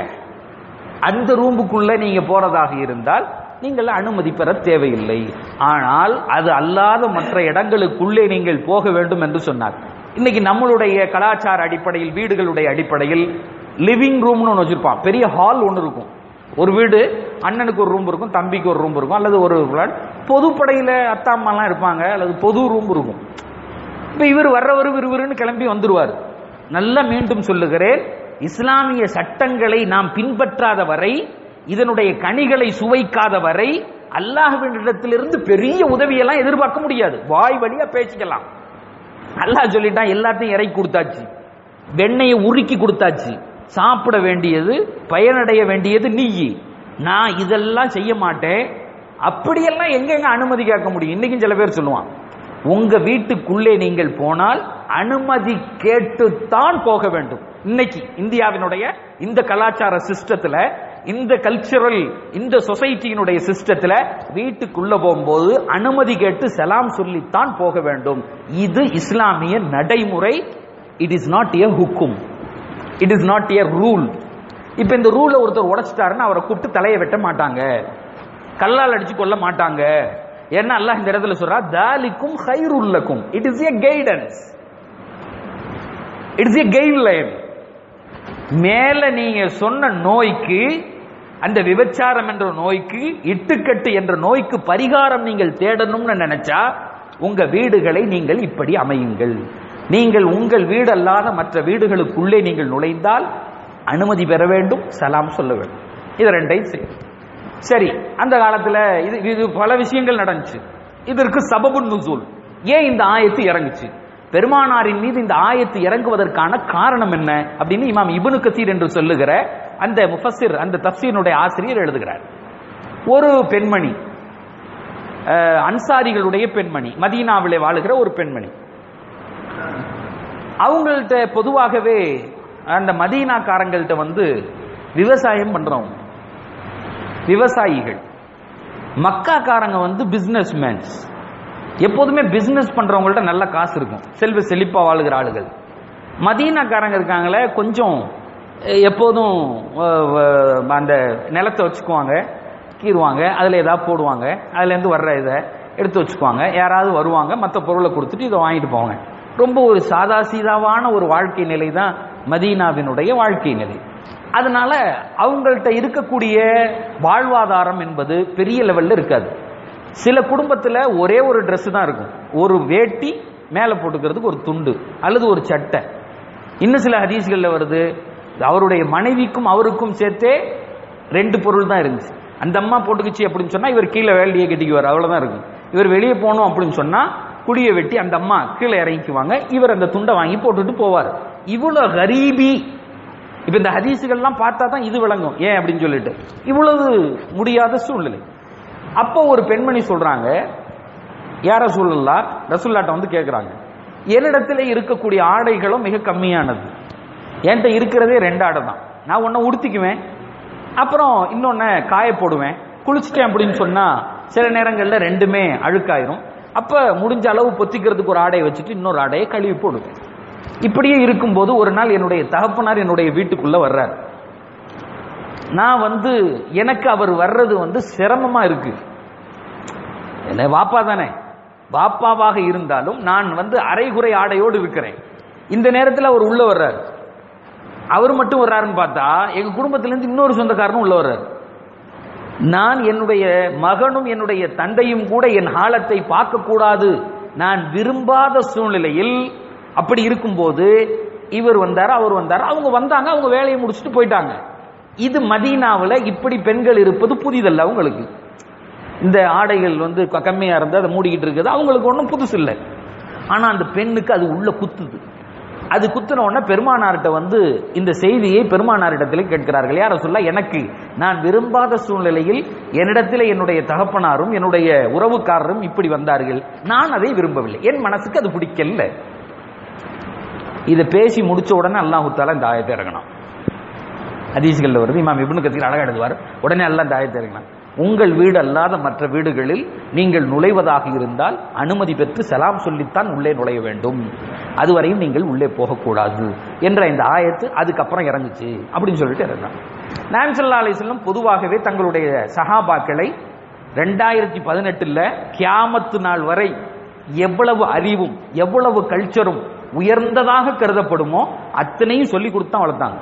அந்த ரூமுக்குள்ள நீங்க போறதாக இருந்தால் நீங்கள் அனுமதி பெற தேவையில்லை ஆனால் அது அல்லாத மற்ற இடங்களுக்குள்ளே நீங்கள் போக வேண்டும் என்று சொன்னார் இன்னைக்கு நம்மளுடைய கலாச்சார அடிப்படையில் வீடுகளுடைய அடிப்படையில் லிவிங் ரூம்னு ஒன்று வச்சிருப்பான் பெரிய ஹால் ஒன்று இருக்கும் ஒரு வீடு அண்ணனுக்கு ஒரு ரூம் இருக்கும் தம்பிக்கு ஒரு ரூம் இருக்கும் அல்லது ஒரு flat. பொதுப்படையில அத்தா அம்மாலாம் இருப்பாங்க அல்லது பொது ரூம் இருக்கும் இப்ப இவர் வர்றவர் விறுவிறுன்னு கிளம்பி வந்துருவார் நல்லா மீண்டும் சொல்லுகிறேன் இஸ்லாமிய சட்டங்களை நாம் பின்பற்றாத வரை இதனுடைய கனிகளை சுவைக்காத வரை அல்லாஹ்வினிடத்திலிருந்து பெரிய உதவியெல்லாம் எதிர்பார்க்க முடியாது வாய் வழியா பேசிக்கலாம் அல்லாஹ் சொல்லிட்டான் எல்லாத்தையும் இறக்கி கொடுத்தாச்சு வெண்ணெயை உருக்கி கொடுத்தாச்சு சாப்பிட வேண்டியது பயனடைய வேண்டியது நீயி நான் இதெல்லாம் செய்ய மாட்டேன் அப்படியெல்லாம் எங்கெங்க அனுமதி கேட்க முடியும் இன்னைக்கும் சில பேர் சொல்லுவான் உங்க வீட்டுக்குள்ளே நீங்கள் போனால் அனுமதி கேட்டுத்தான் போக வேண்டும் இன்னைக்கு இந்தியாவினுடைய இந்த கலாச்சார சிஸ்டத்துல இந்த கல்ச்சரல் இந்த சொசைட்டியினுடைய சிஸ்டத்துல வீட்டுக்குள்ள போகும்போது அனுமதி கேட்டு சலாம் சொல்லித்தான் போக வேண்டும் இது இஸ்லாமிய நடைமுறை இட் இஸ் நாட் எ ஹுக்கும் it is not a rule இப்ப இந்த ரூலை ஒருத்தர் உடைச்சிட்டாருன்னா அவரை கூப்பிட்டு தலையை வெட்ட மாட்டாங்க கல்லால் அடிச்சு கொள்ள மாட்டாங்க ஏன்னா அல்லாஹ் இந்த இடத்துல சொல்றா தாலிக்கும் ஹைருல்லக்கும் it is a guidance it's a guideline மேல நீங்க சொன்ன நோய்க்கு அந்த விபச்சாரம் என்ற நோய்க்கு இட்டுக்கட்டு என்ற நோய்க்கு பரிகாரம் நீங்கள் தேடணும்னு நினைச்சா உங்க வீடுகளை நீங்கள் இப்படி அமையுங்கள் நீங்கள் உங்கள் வீடு அல்லாத மற்ற வீடுகளுக்குள்ளே நீங்கள் நுழைந்தால் அனுமதி பெற வேண்டும் சலாம் சொல்ல வேண்டும் இது ரெண்டையும் செய்யும் சரி அந்த காலத்துல இது இது பல விஷயங்கள் நடந்துச்சு இதற்கு சபபு நுசூல் ஏன் இந்த ஆயத்து இறங்குச்சு பெருமானாரின் மீது இந்த ஆயத்து இறங்குவதற்கான காரணம் என்ன அப்படின்னு இமாம் இப்னு கசீர் என்று சொல்லுகிற அந்த முஃபஸிர் அந்த தப்சீனுடைய ஆசிரியர் எழுதுகிறார் ஒரு பெண்மணி அஹ், அன்சாரிகளுடைய பெண்மணி மதீனாவிலே வாழுகிற ஒரு பெண்மணி அவங்கள்ட்ட பொதுவாகவே அந்த மதீனாக்காரங்கள்ட்ட வந்து விவசாயம் பண்றவங்க விவசாயிகள் மக்காக்காரங்க வந்து பிசினஸ் மேன்ஸ் எப்போதுமே பிசினஸ் பண்றவங்கள்ட்ட நல்ல காசு இருக்கும் செல்வ செழிப்பா வாழுகிற ஆளுகள் மதீனாக்காரங்க இருக்காங்களே கொஞ்சம் அஹ், எப்போதும் அஹ், அஹ், அந்த நிலத்தை வச்சுக்குவாங்க கீறுவாங்க அதில் ஏதாவது போடுவாங்க அதுலேருந்து வர்ற இதை எடுத்து வச்சுக்குவாங்க யாராவது வருவாங்க மற்ற பொருளை கொடுத்துட்டு இதை வாங்கிட்டு போவாங்க ரொம்ப ஒரு சாதா சீதாவான ஒரு வாழ்க்கை நிலை தான் மதீனாவினுடைய வாழ்க்கை நிலை அதனால அவங்கள்ட்ட இருக்கக்கூடிய வாழ்வாதாரம் என்பது பெரிய லெவல்ல இருக்காது சில குடும்பத்துல ஒரே ஒரு Dress தான் இருக்கும் ஒரு வேட்டி மேல போட்டுக்கிறதுக்கு ஒரு துண்டு அல்லது ஒரு சட்டை இன்னும் சில ஹதீஸ்கள்ல வருது அவருடைய மனைவிக்கும் அவருக்கும் சேர்த்தே ரெண்டு பொருள் தான் இருந்துச்சு அந்த அம்மா போட்டுக்குச்சு அப்படின்னு சொன்னா இவர் கீழே வேலையை கட்டிக்குவார் அவ்வளவுதான் இருக்கும் இவர் வெளியே போகணும் அப்படின்னு சொன்னா குடியை வெட்டி அந்த அம்மா கீழே இறங்கிக்குவாங்க இவர் அந்த துண்டை வாங்கி போட்டுட்டு போவார் இவ்வளவு கரீபி இப்ப இந்த ஹதீஸுகள்லாம் பார்த்தா தான் இது விளங்கும் ஏன் அப்படின்னு சொல்லிட்டு இவ்வளவு முடியாத சூழ்நிலை அப்போ ஒரு பெண்மணி சொல்றாங்க யார சூழல்லா ரசுல்லாட்ட வந்து கேட்குறாங்க என்னிடத்துல இருக்கக்கூடிய ஆடைகளும் மிக கம்மியானது என்கிட்ட இருக்கிறதே ரெண்டு ஆடை தான் நான் ஒன்றை உடுத்திக்குவேன் அப்புறம் இன்னொன்னு காய போடுவேன் குளிச்சிட்டேன் அப்படின்னு சொன்னா சில நேரங்கள்ல ரெண்டுமே அழுக்காயிரும் அப்ப முடிஞ்ச அளவு பொத்திக்கிறதுக்கு ஒரு ஆடையை வச்சுட்டு இன்னொரு ஆடையை கழுவி போடுவேன் இப்படியே இருக்கும்போது ஒரு நாள் என்னுடைய தகப்பனார் என்னுடைய வீட்டுக்குள்ள வர்றார் நான் வந்து எனக்கு அவர் வர்றது வந்து சிரமமா இருக்கு என்ன வாப்பா தானே வாப்பாவாக இருந்தாலும் நான் வந்து அரைகுறை ஆடையோடு இருக்கிறேன் இந்த நேரத்தில் அவர் உள்ள வர்றார் அவர் மட்டும் வர்றாருன்னு பார்த்தா எங்க குடும்பத்திலிருந்து இன்னொரு சொந்தக்காரனும் உள்ள வர்றாரு நான் என்னுடைய மகனும் என்னுடைய தந்தையும் கூட என் ஹாலத்தை பார்க்க கூடாது நான் விரும்பாத சூழ்நிலையில் அப்படி இருக்கும்போது இவர் வந்தார் அவர் வந்தார் அவங்க வந்தாங்க அவங்க வேலையை முடிச்சுட்டு போயிட்டாங்க இது மதீனாவுல இப்படி பெண்கள் இருப்பது புதிதல்ல அவங்களுக்கு இந்த ஆடைகள் வந்து க- கம்மியா இருந்து அதை மூடிக்கிட்டு இருக்குது அவங்களுக்கு ஒன்றும் புதுசு இல்லை ஆனா அந்த பெண்ணுக்கு அது உள்ள குத்துது அது குத்துன உடனே பெருமானார்கிட்ட வந்து இந்த செய்தியை பெருமானாரிடத்தில் கேட்கிறார்கள் யார சொல்ல எனக்கு நான் விரும்பாத சூழ்நிலையில் என்னிடத்தில் என்னுடைய தகப்பனாரும் என்னுடைய உறவுக்காரரும் இப்படி வந்தார்கள் நான் அதை விரும்பவில்லை என் மனசுக்கு அது பிடிக்கல இதை பேசி முடிச்ச உடனே அல்லாஹு தாலா இந்த ஆயத்தை இறங்கணும் ஹதீஸ்கள்ல வருது இமாம் இப்னு கத்தீர் அழகா எழுதுவார் உடனே அல்லாஹ் இந்த ஆயத்தை இறங்கினான் உங்கள் வீடு அல்லாத மற்ற வீடுகளில் நீங்கள் நுழைவதாக இருந்தால் அனுமதி பெற்று சலாம் சொல்லித்தான் உள்ளே நுழைய வேண்டும் அதுவரையும் நீங்கள் உள்ளே போகக்கூடாது என்ற இந்த ஆயத்து அதுக்கப்புறம் இறங்குச்சு அப்படின்னு சொல்லிட்டு இறங்கினான் நான் சல்லா அலிஸ்லம் பொதுவாகவே தங்களுடைய சஹாபாக்களை ரெண்டாயிரத்தி பதினெட்டுல கியாமத்து நாள் வரை எவ்வளவு அறிவும் எவ்வளவு கல்ச்சரும் உயர்ந்ததாக கருதப்படுமோ அத்தனையும் சொல்லி கொடுத்து தான் வளர்த்தாங்க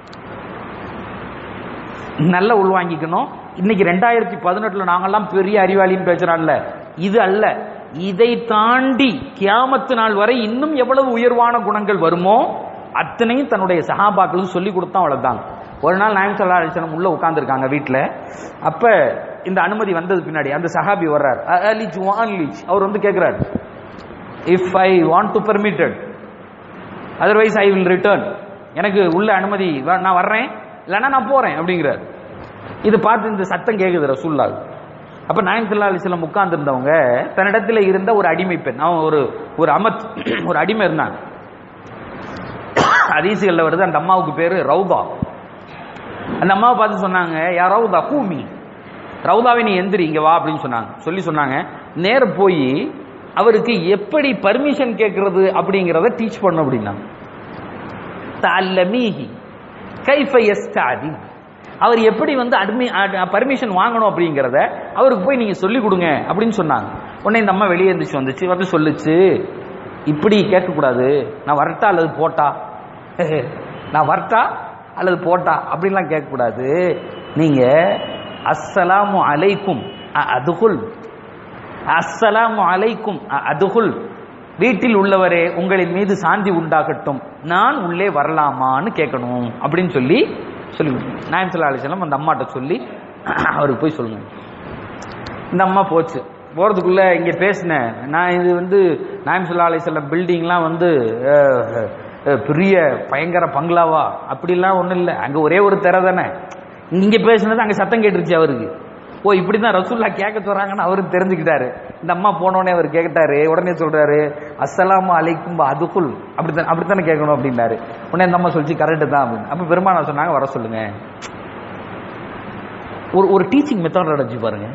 நல்ல உள்வாங்கிக்கணும் இன்னைக்கு ரெண்டாயிரத்தி பதினெட்டுல நாங்கெல்லாம் பெரிய அறிவாளின்னு பேசுறான்ல இது அல்ல இதை தாண்டி கியாமத்து நாள் வரை இன்னும் எவ்வளவு உயர்வான குணங்கள் வருமோ அத்தனையும் தன்னுடைய சகாபாக்களும் சொல்லி கொடுத்தான் வளர்த்தாங்க ஒரு நாள் நாயம் சல்லா அலிசனம் உள்ள உட்கார்ந்துருக்காங்க வீட்டில் அப்ப இந்த அனுமதி வந்தது பின்னாடி அந்த சஹாபி வர்றார் "அ- அலிஜ் வான் லீச் அவர் வந்து கேட்கிறார் if I want to permitted otherwise I will return எனக்கு உள்ள அனுமதி வ- நான் வர்றேன் இல்லைன்னா நான் போறேன் அப்படிங்கிறார் இது பார்த்து இந்த சத்தம் கேக்குது ரசூல்லா அப்ப நாயம் சல்லா அலிஸ்லாம் உட்கார்ந்து இருந்தவங்க தன்னிடத்துல இருந்த ஒரு அடிமை பெண் அவன் ஒரு ஒரு அமத் ஒரு அடிமை இருந்தாங்க ஹதீசுகள்ல வருது அந்த அம்மாவுக்கு பேரு ரவுதா அந்த அம்மாவை பார்த்து சொன்னாங்க யாரோ கூமி ரவுதாவை நீ எந்திரி இங்க வா அப்படின்னு சொன்னாங்க சொல்லி சொன்னாங்க நேர போய் அவருக்கு எப்படி பர்மிஷன் கேட்கறது அப்படிங்கிறத டீச் பண்ண அப்படின்னாங்க தல்லமீஹி கைஃப யஸ்தாதி அவர் எப்படி வந்து அட்மி பர்மிஷன் வாங்கணும் அப்படிங்கிறத அவருக்கு போய் நீங்க சொல்லி கொடுங்க அப்படின்னு சொன்னாங்க உடனே இந்த அம்மா வெளியே இருந்துச்சு வந்துச்சு வந்து சொல்லுச்சு இப்படி கேட்கக்கூடாது நான் வரட்டா அல்லது போட்டா நான் வரட்டா அல்லது போட்டா அப்படின்லாம் கேட்கக்கூடாது நீங்க அஸ்ஸலாமு அலைக்கும் அ- அதுகுல் அஸ்ஸலாமு அலைக்கும் அ- அதுகுல் வீட்டில் உள்ளவரே உங்களின் மீது சாந்தி உண்டாகட்டும் நான் உள்ளே வரலாமான்னு கேட்கணும் அப்படின்னு சொல்லி சொல்லி நாயம் சல்லா அலிஸ்லாம் அந்த அம்மாட்ட சொல்லி அவருக்கு போய் சொல்லுங்க இந்த அம்மா போச்சு போறதுக்குள்ள இங்க பேசினேன் நான் இது வந்து நாயம் சல்லா அலிஸ்லாம் பில்டிங்லாம் வந்து அஹ், அஹ், பெரிய பயங்கர பங்களாவா அப்படிலாம் ஒண்ணும் இல்லை அங்க ஒரே ஒரு திரை தானே இங்க பேசினது அங்க சத்தம் கேட்டுருச்சு அவருக்கு ஓ இப்படிதான் ரசூல்லா கேட்க சொல்றாங்கன்னு அவரும் தெரிஞ்சுக்கிட்டாரு இந்த அம்மா போனோடனே அவர் கேட்டாரு உடனே சொல்றாரு அஸ்ஸலாமு அலைக்கும் அதுகுல் அப்படித்தான் அப்படித்தானே கேட்கணும் அப்படின்னாரு உடனே இந்த அம்மா சொல்லிச்சு கரெக்டு தான் அப்படின்னு அப்ப பெருமானா சொன்னாங்க வர சொல்லுங்க ஒரு ஒரு டீச்சிங் மெத்தட் அடைஞ்சு பாருங்க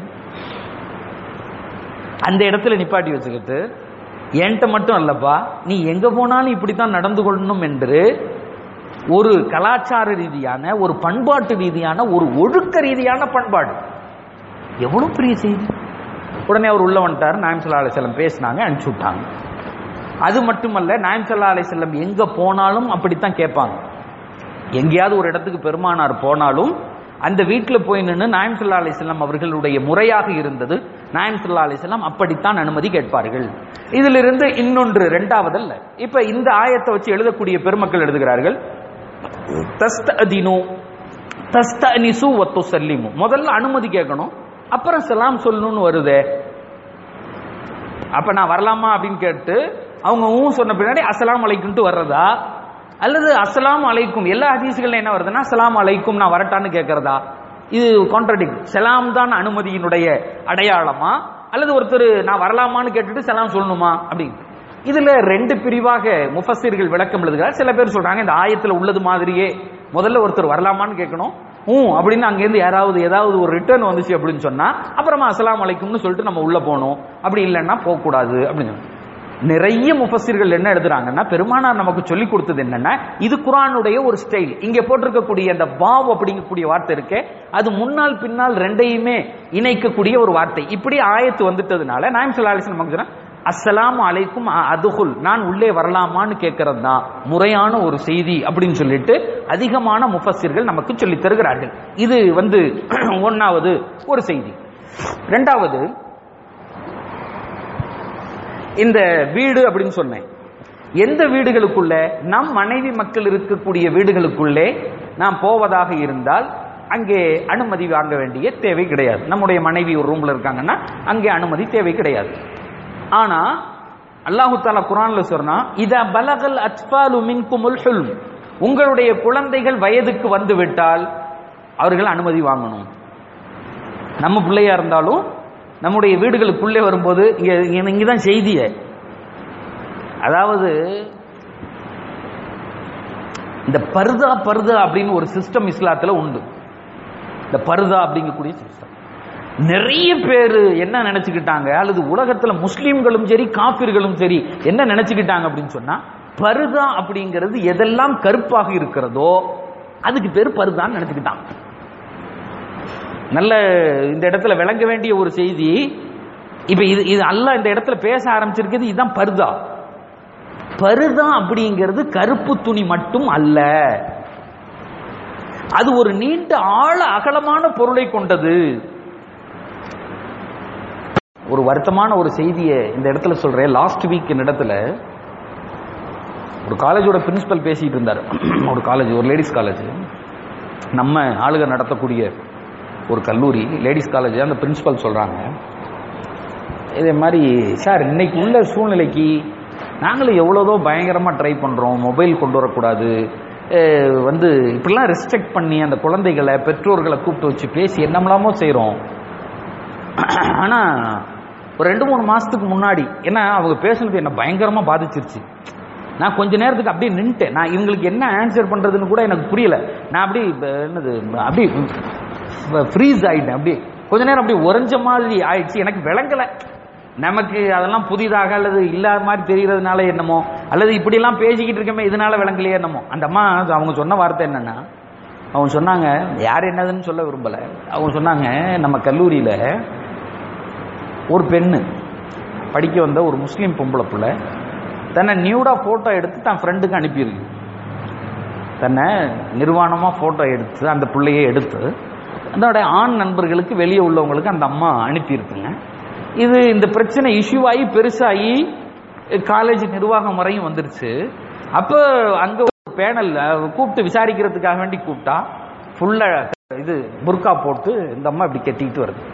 அந்த இடத்துல நிப்பாட்டி வச்சுக்கிட்டு என்கிட்ட மட்டும் அல்லப்பா நீ எங்க போனாலும் இப்படித்தான் நடந்து கொள்ளணும் என்று ஒரு கலாச்சார ரீதியான ஒரு பண்பாட்டு ரீதியான ஒரு ஒழுக்க ரீதியான பண்பாடு எவ்வளவு பெரிய செய்தி உடனே அவர் உள்ள வந்துட்டார் நாயம் சல்லா அலிசல்லம் பேசினாங்க அனுப்பிச்சு விட்டாங்க அது மட்டுமல்ல நாயம் சல்லா அலிசல்லம் எங்க போனாலும் அப்படித்தான் கேட்பாங்க எங்கேயாவது ஒரு இடத்துக்கு பெருமானார் போனாலும் அந்த வீட்டில் போய் நின்று நாயம் சல்லா அலிஸ்லாம் அவர்களுடைய முறையாக இருந்தது நாயம் சல்லா அலிஸ்லாம் அப்படித்தான் அனுமதி கேட்பார்கள் இதிலிருந்து இன்னொன்று இரண்டாவதல்ல இப்ப இந்த ஆயத்தை வச்சு எழுதக்கூடிய பெருமக்கள் எழுதுகிறார்கள் தஸ்தஅதினு தஸ்தஅனிசு வத்து சல்லிமு முதல்ல அனுமதி கேட்கணும் அப்புறம் சலாம் சொல்லணும்னு வருதே அப்ப நான் வரலாமா அப்படின்னு கேட்டு அவங்க ஊ சொன்ன பின்னாடி அஸ்ஸலாமு அலைக்கும்ட்டு வர்றதா அல்லது அஸ்ஸலாமு அலைக்கும் எல்லா ஹதீஸ்கள்ல என்ன வருதுன்னா அஸ்ஸலாமு அலைக்கும் நான் வரட்டான்னு கேட்கறதா இது கான்ட்ரடிக் சலாம் தான் அனுமதியினுடைய அடையாளமா அல்லது ஒருத்தர் நான் வரலாமான்னு கேட்டுட்டு சலாம் சொல்லணுமா அப்படின்னு இதுல ரெண்டு பிரிவாக முஃபஸிர்கள் விளக்கம் எழுதுகிறார் சில பேர் சொல்றாங்க இந்த ஆயத்துல உள்ளது மாதிரியே முதல்ல ஒருத்தர் வரலாமான்னு கேட்கணும் ஊ அப்படின்னு அங்கேருந்து யாராவது ஏதாவது ஒரு ரிட்டர்ன் வந்துச்சு அப்படின்னு சொன்னா அப்புறமா அஸ்ஸலாமு அலைக்கும்னு சொல்லிட்டு நம்ம உள்ள போகணும் அப்படி இல்லைன்னா போகக்கூடாது அப்படின்னு நிறைய முஃபஸிர்கள் என்ன எழுதுறாங்கன்னா பெருமானார் நமக்கு சொல்லி கொடுத்தது என்னன்னா இது குரானுடைய ஒரு ஸ்டைல் இங்க போட்டிருக்கக்கூடிய அந்த வாவ் அப்படிங்கக்கூடிய வார்த்தை இருக்கே அது முன்னால் பின்னால் ரெண்டையுமே இணைக்கக்கூடிய ஒரு வார்த்தை இப்படி ஆயத்து வந்துட்டதுனால நாயம் சல்லா அலிஸ்லாம் நமக்கு சொன்னா அஸ்ஸலாமு அலைக்கும் அ- அதுகுல் நான் உள்ளே வரலாமான்னு கேட்கறது தான் முறையான ஒரு செய்தி அப்படின்னு சொல்லிட்டு அதிகமான முஃபஸிர்கள் நமக்கு சொல்லி தருகிறார்கள் இது வந்து ஒன்னாவது ஒரு செய்தி ரெண்டாவது இந்த வீடு அப்படின்னு சொன்னேன் எந்த வீடுகளுக்குள்ள நம் மனைவி மக்கள் இருக்கக்கூடிய வீடுகளுக்குள்ளே நாம் போவதாக இருந்தால் அங்கே அனுமதி வாங்க வேண்டிய தேவை கிடையாது நம்முடைய மனைவி ஒரு ரூம்ல இருக்காங்கன்னா அங்கே அனுமதி தேவை கிடையாது ஆனா அல்லாஹு தாலா குரான்ல சொன்னா இத பலகல் அத்பாலு மின்குமுல் ஹுல்ம் உங்களுடைய குழந்தைகள் வயதுக்கு வந்து விட்டால் அவர்கள் அனுமதி வாங்கணும் நம்ம பிள்ளையா இருந்தாலும் நம்முடைய வீடுகளுக்குள்ளே வரும்போது இங்க இங்க- இங்கதான் செய்திய அதாவது இந்த பர்தா பர்தா அப்படின்னு ஒரு சிஸ்டம் இஸ்லாத்துல உண்டு இந்த பர்தா அப்படிங்கக்கூடிய சிஸ்டம் நிறைய பேர் என்ன நினைச்சுக்கிட்டாங்க அல்லது உலகத்துல முஸ்லிம்களும் சரி காபிர்களும் சரி என்ன நினைச்சுக்கிட்டாங்க அப்படின்னு சொன்னா பருதா அப்படிங்கிறது எதெல்லாம் கருப்பாக இருக்கிறதோ அதுக்கு பேர் பருதான்னு நினைச்சுக்கிட்டாங்க நல்ல இந்த இடத்துல விளங்க வேண்டிய ஒரு செய்தி இப்ப இது இது அல்லாஹ் இந்த இடத்துல பேச ஆரம்பிச்சிருக்கிறது இதுதான் பருதா பருதா அப்படிங்கிறது கருப்பு துணி மட்டும் அல்ல அது ஒரு நீண்ட ஆழ அகலமான பொருளை கொண்டது ஒரு வருத்தமான ஒரு செய்தியை இந்த இடத்துல சொல்றேன் லாஸ்ட் வீக் இந்த இடத்துல ஒரு காலேஜோட பிரின்சிபல் பேசிட்டு இருந்தார் ஒரு காலேஜ் ஒரு லேடிஸ் காலேஜ் நம்ம ஆளுக நடத்தக்கூடிய ஒரு கல்லூரி லேடிஸ் காலேஜ் அந்த பிரின்சிபல் சொல்றாங்க இதே மாதிரி சார் இன்னைக்கு உள்ள சூழ்நிலைக்கு நாங்களும் எவ்வளோதோ பயங்கரமாக ட்ரை பண்ணுறோம் மொபைல் கொண்டு வரக்கூடாது அஹ் வந்து இப்படிலாம் ரெஸ்ட்ரிக்ட் பண்ணி அந்த குழந்தைகளை பெற்றோர்களை கூப்பிட்டு வச்சு பேசி என்னமெல்லாமோ செய்கிறோம் ஆனால் ஒரு ரெண்டு மூணு மாதத்துக்கு முன்னாடி ஏன்னா அவங்க பேசுனது என்ன பயங்கரமாக பாதிச்சிருச்சு நான் கொஞ்ச நேரத்துக்கு அப்படியே நின்ட்டேன் நான் இவங்களுக்கு என்ன ஆன்சர் பண்றதுன்னு கூட எனக்கு புரியல நான் அப்படி என்னது அப்படி ஃப்ரீஸ் ஆயிட்டேன் அப்படி கொஞ்ச நேரம் அப்படி உறைஞ்ச மாதிரி ஆயிடுச்சு எனக்கு விளங்கல நமக்கு அதெல்லாம் புதிதாக அல்லது இல்லாத மாதிரி தெரியறதுனால என்னமோ அல்லது இப்படிலாம் பேசிக்கிட்டு இருக்கமே இதனால விளங்கலையே என்னமோ அந்த அம்மா அவங்க சொன்ன வார்த்தை என்னன்னா அவங்க சொன்னாங்க யார் என்னதுன்னு சொல்ல விரும்பல அவங்க சொன்னாங்க நம்ம கல்லூரியில ஒரு பெண்ணு படிக்க வந்த ஒரு முஸ்லீம் பொம்பளை பிள்ளை தன்னை நியூடா போட்டோ எடுத்து தன் ஃப்ரெண்டுக்கு அனுப்பியிருக்கு தன்னை நிர்வாணமா போட்டோ எடுத்து அந்த பிள்ளையை எடுத்து அதோட ஆண் நண்பர்களுக்கு வெளியே உள்ளவங்களுக்கு அந்த அம்மா அனுப்பியிருக்குங்க இது இந்த பிரச்சனை இஷ்யூ ஆகி பெருசாகி காலேஜ் நிர்வாகம் வரையும் வந்துருச்சு அப்போ அங்க ஒரு பேனல் கூப்பிட்டு விசாரிக்கிறதுக்காக வேண்டி கூப்பிட்டா ஃபுல்லா இது புர்கா போட்டு இந்த அம்மா இப்படி கட்டிக்கிட்டு வருது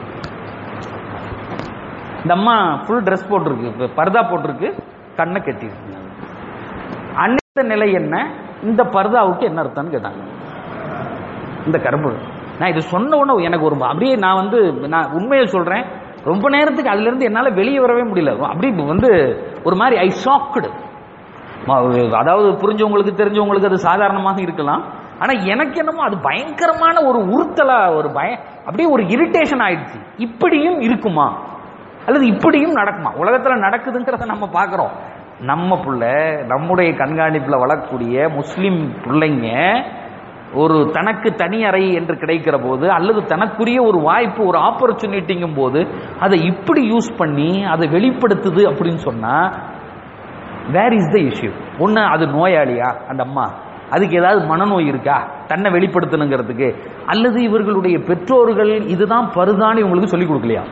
இந்த அம்மா ஃபுல் ட்ரெஸ் போட்டிருக்கு இப்ப பர்தா போட்டிருக்கு கண்ணை கட்டிருக்கு அன்னைத்த நிலை என்ன இந்த பர்தாவுக்கு என்ன அர்த்தம்னு கேட்டாங்க இந்த கரும்பு நான் இது சொன்ன உடனே எனக்கு ஒரு அப்படியே நான் வந்து நான் உண்மையை சொல்றேன் ரொம்ப நேரத்துக்கு அதுல இருந்து என்னால வெளியே வரவே முடியல அப்படி வந்து ஒரு மாதிரி ஐ ஷாக்குடு அதாவது புரிஞ்சவங்களுக்கு தெரிஞ்சவங்களுக்கு அது சாதாரணமாக இருக்கலாம் ஆனா எனக்கு என்னமோ அது பயங்கரமான ஒரு உறுத்தலா ஒரு பய அப்படியே ஒரு இரிட்டேஷன் ஆயிடுச்சு இப்படியும் இருக்குமா அல்லது இப்படியும் நடக்குமா உலகத்துல நடக்குதுங்கிறத நம்ம பார்க்கிறோம் நம்ம புள்ள நம்முடைய கண்காணிப்புல வளரக்கூடிய முஸ்லிம் பிள்ளைங்க ஒரு தனக்கு தனி அறை என்று கிடைக்கிற போது அல்லது தனக்குரிய ஒரு வாய்ப்பு ஒரு ஆப்பர்ச்சுனிட்டிங்கும் போது அதை இப்படி யூஸ் பண்ணி அதை வெளிப்படுத்துது அப்படின்னு சொன்னா வேர் இஸ் த இஷ்யூ ஒன்று அது நோயாளியா அந்த அம்மா அதுக்கு ஏதாவது மனநோய் இருக்கா தன்னை வெளிப்படுத்தணுங்கிறதுக்கு அல்லது இவர்களுடைய பெற்றோர்கள் இதுதான் பருதான்னு இவங்களுக்கு சொல்லிக் கொடுக்கலையா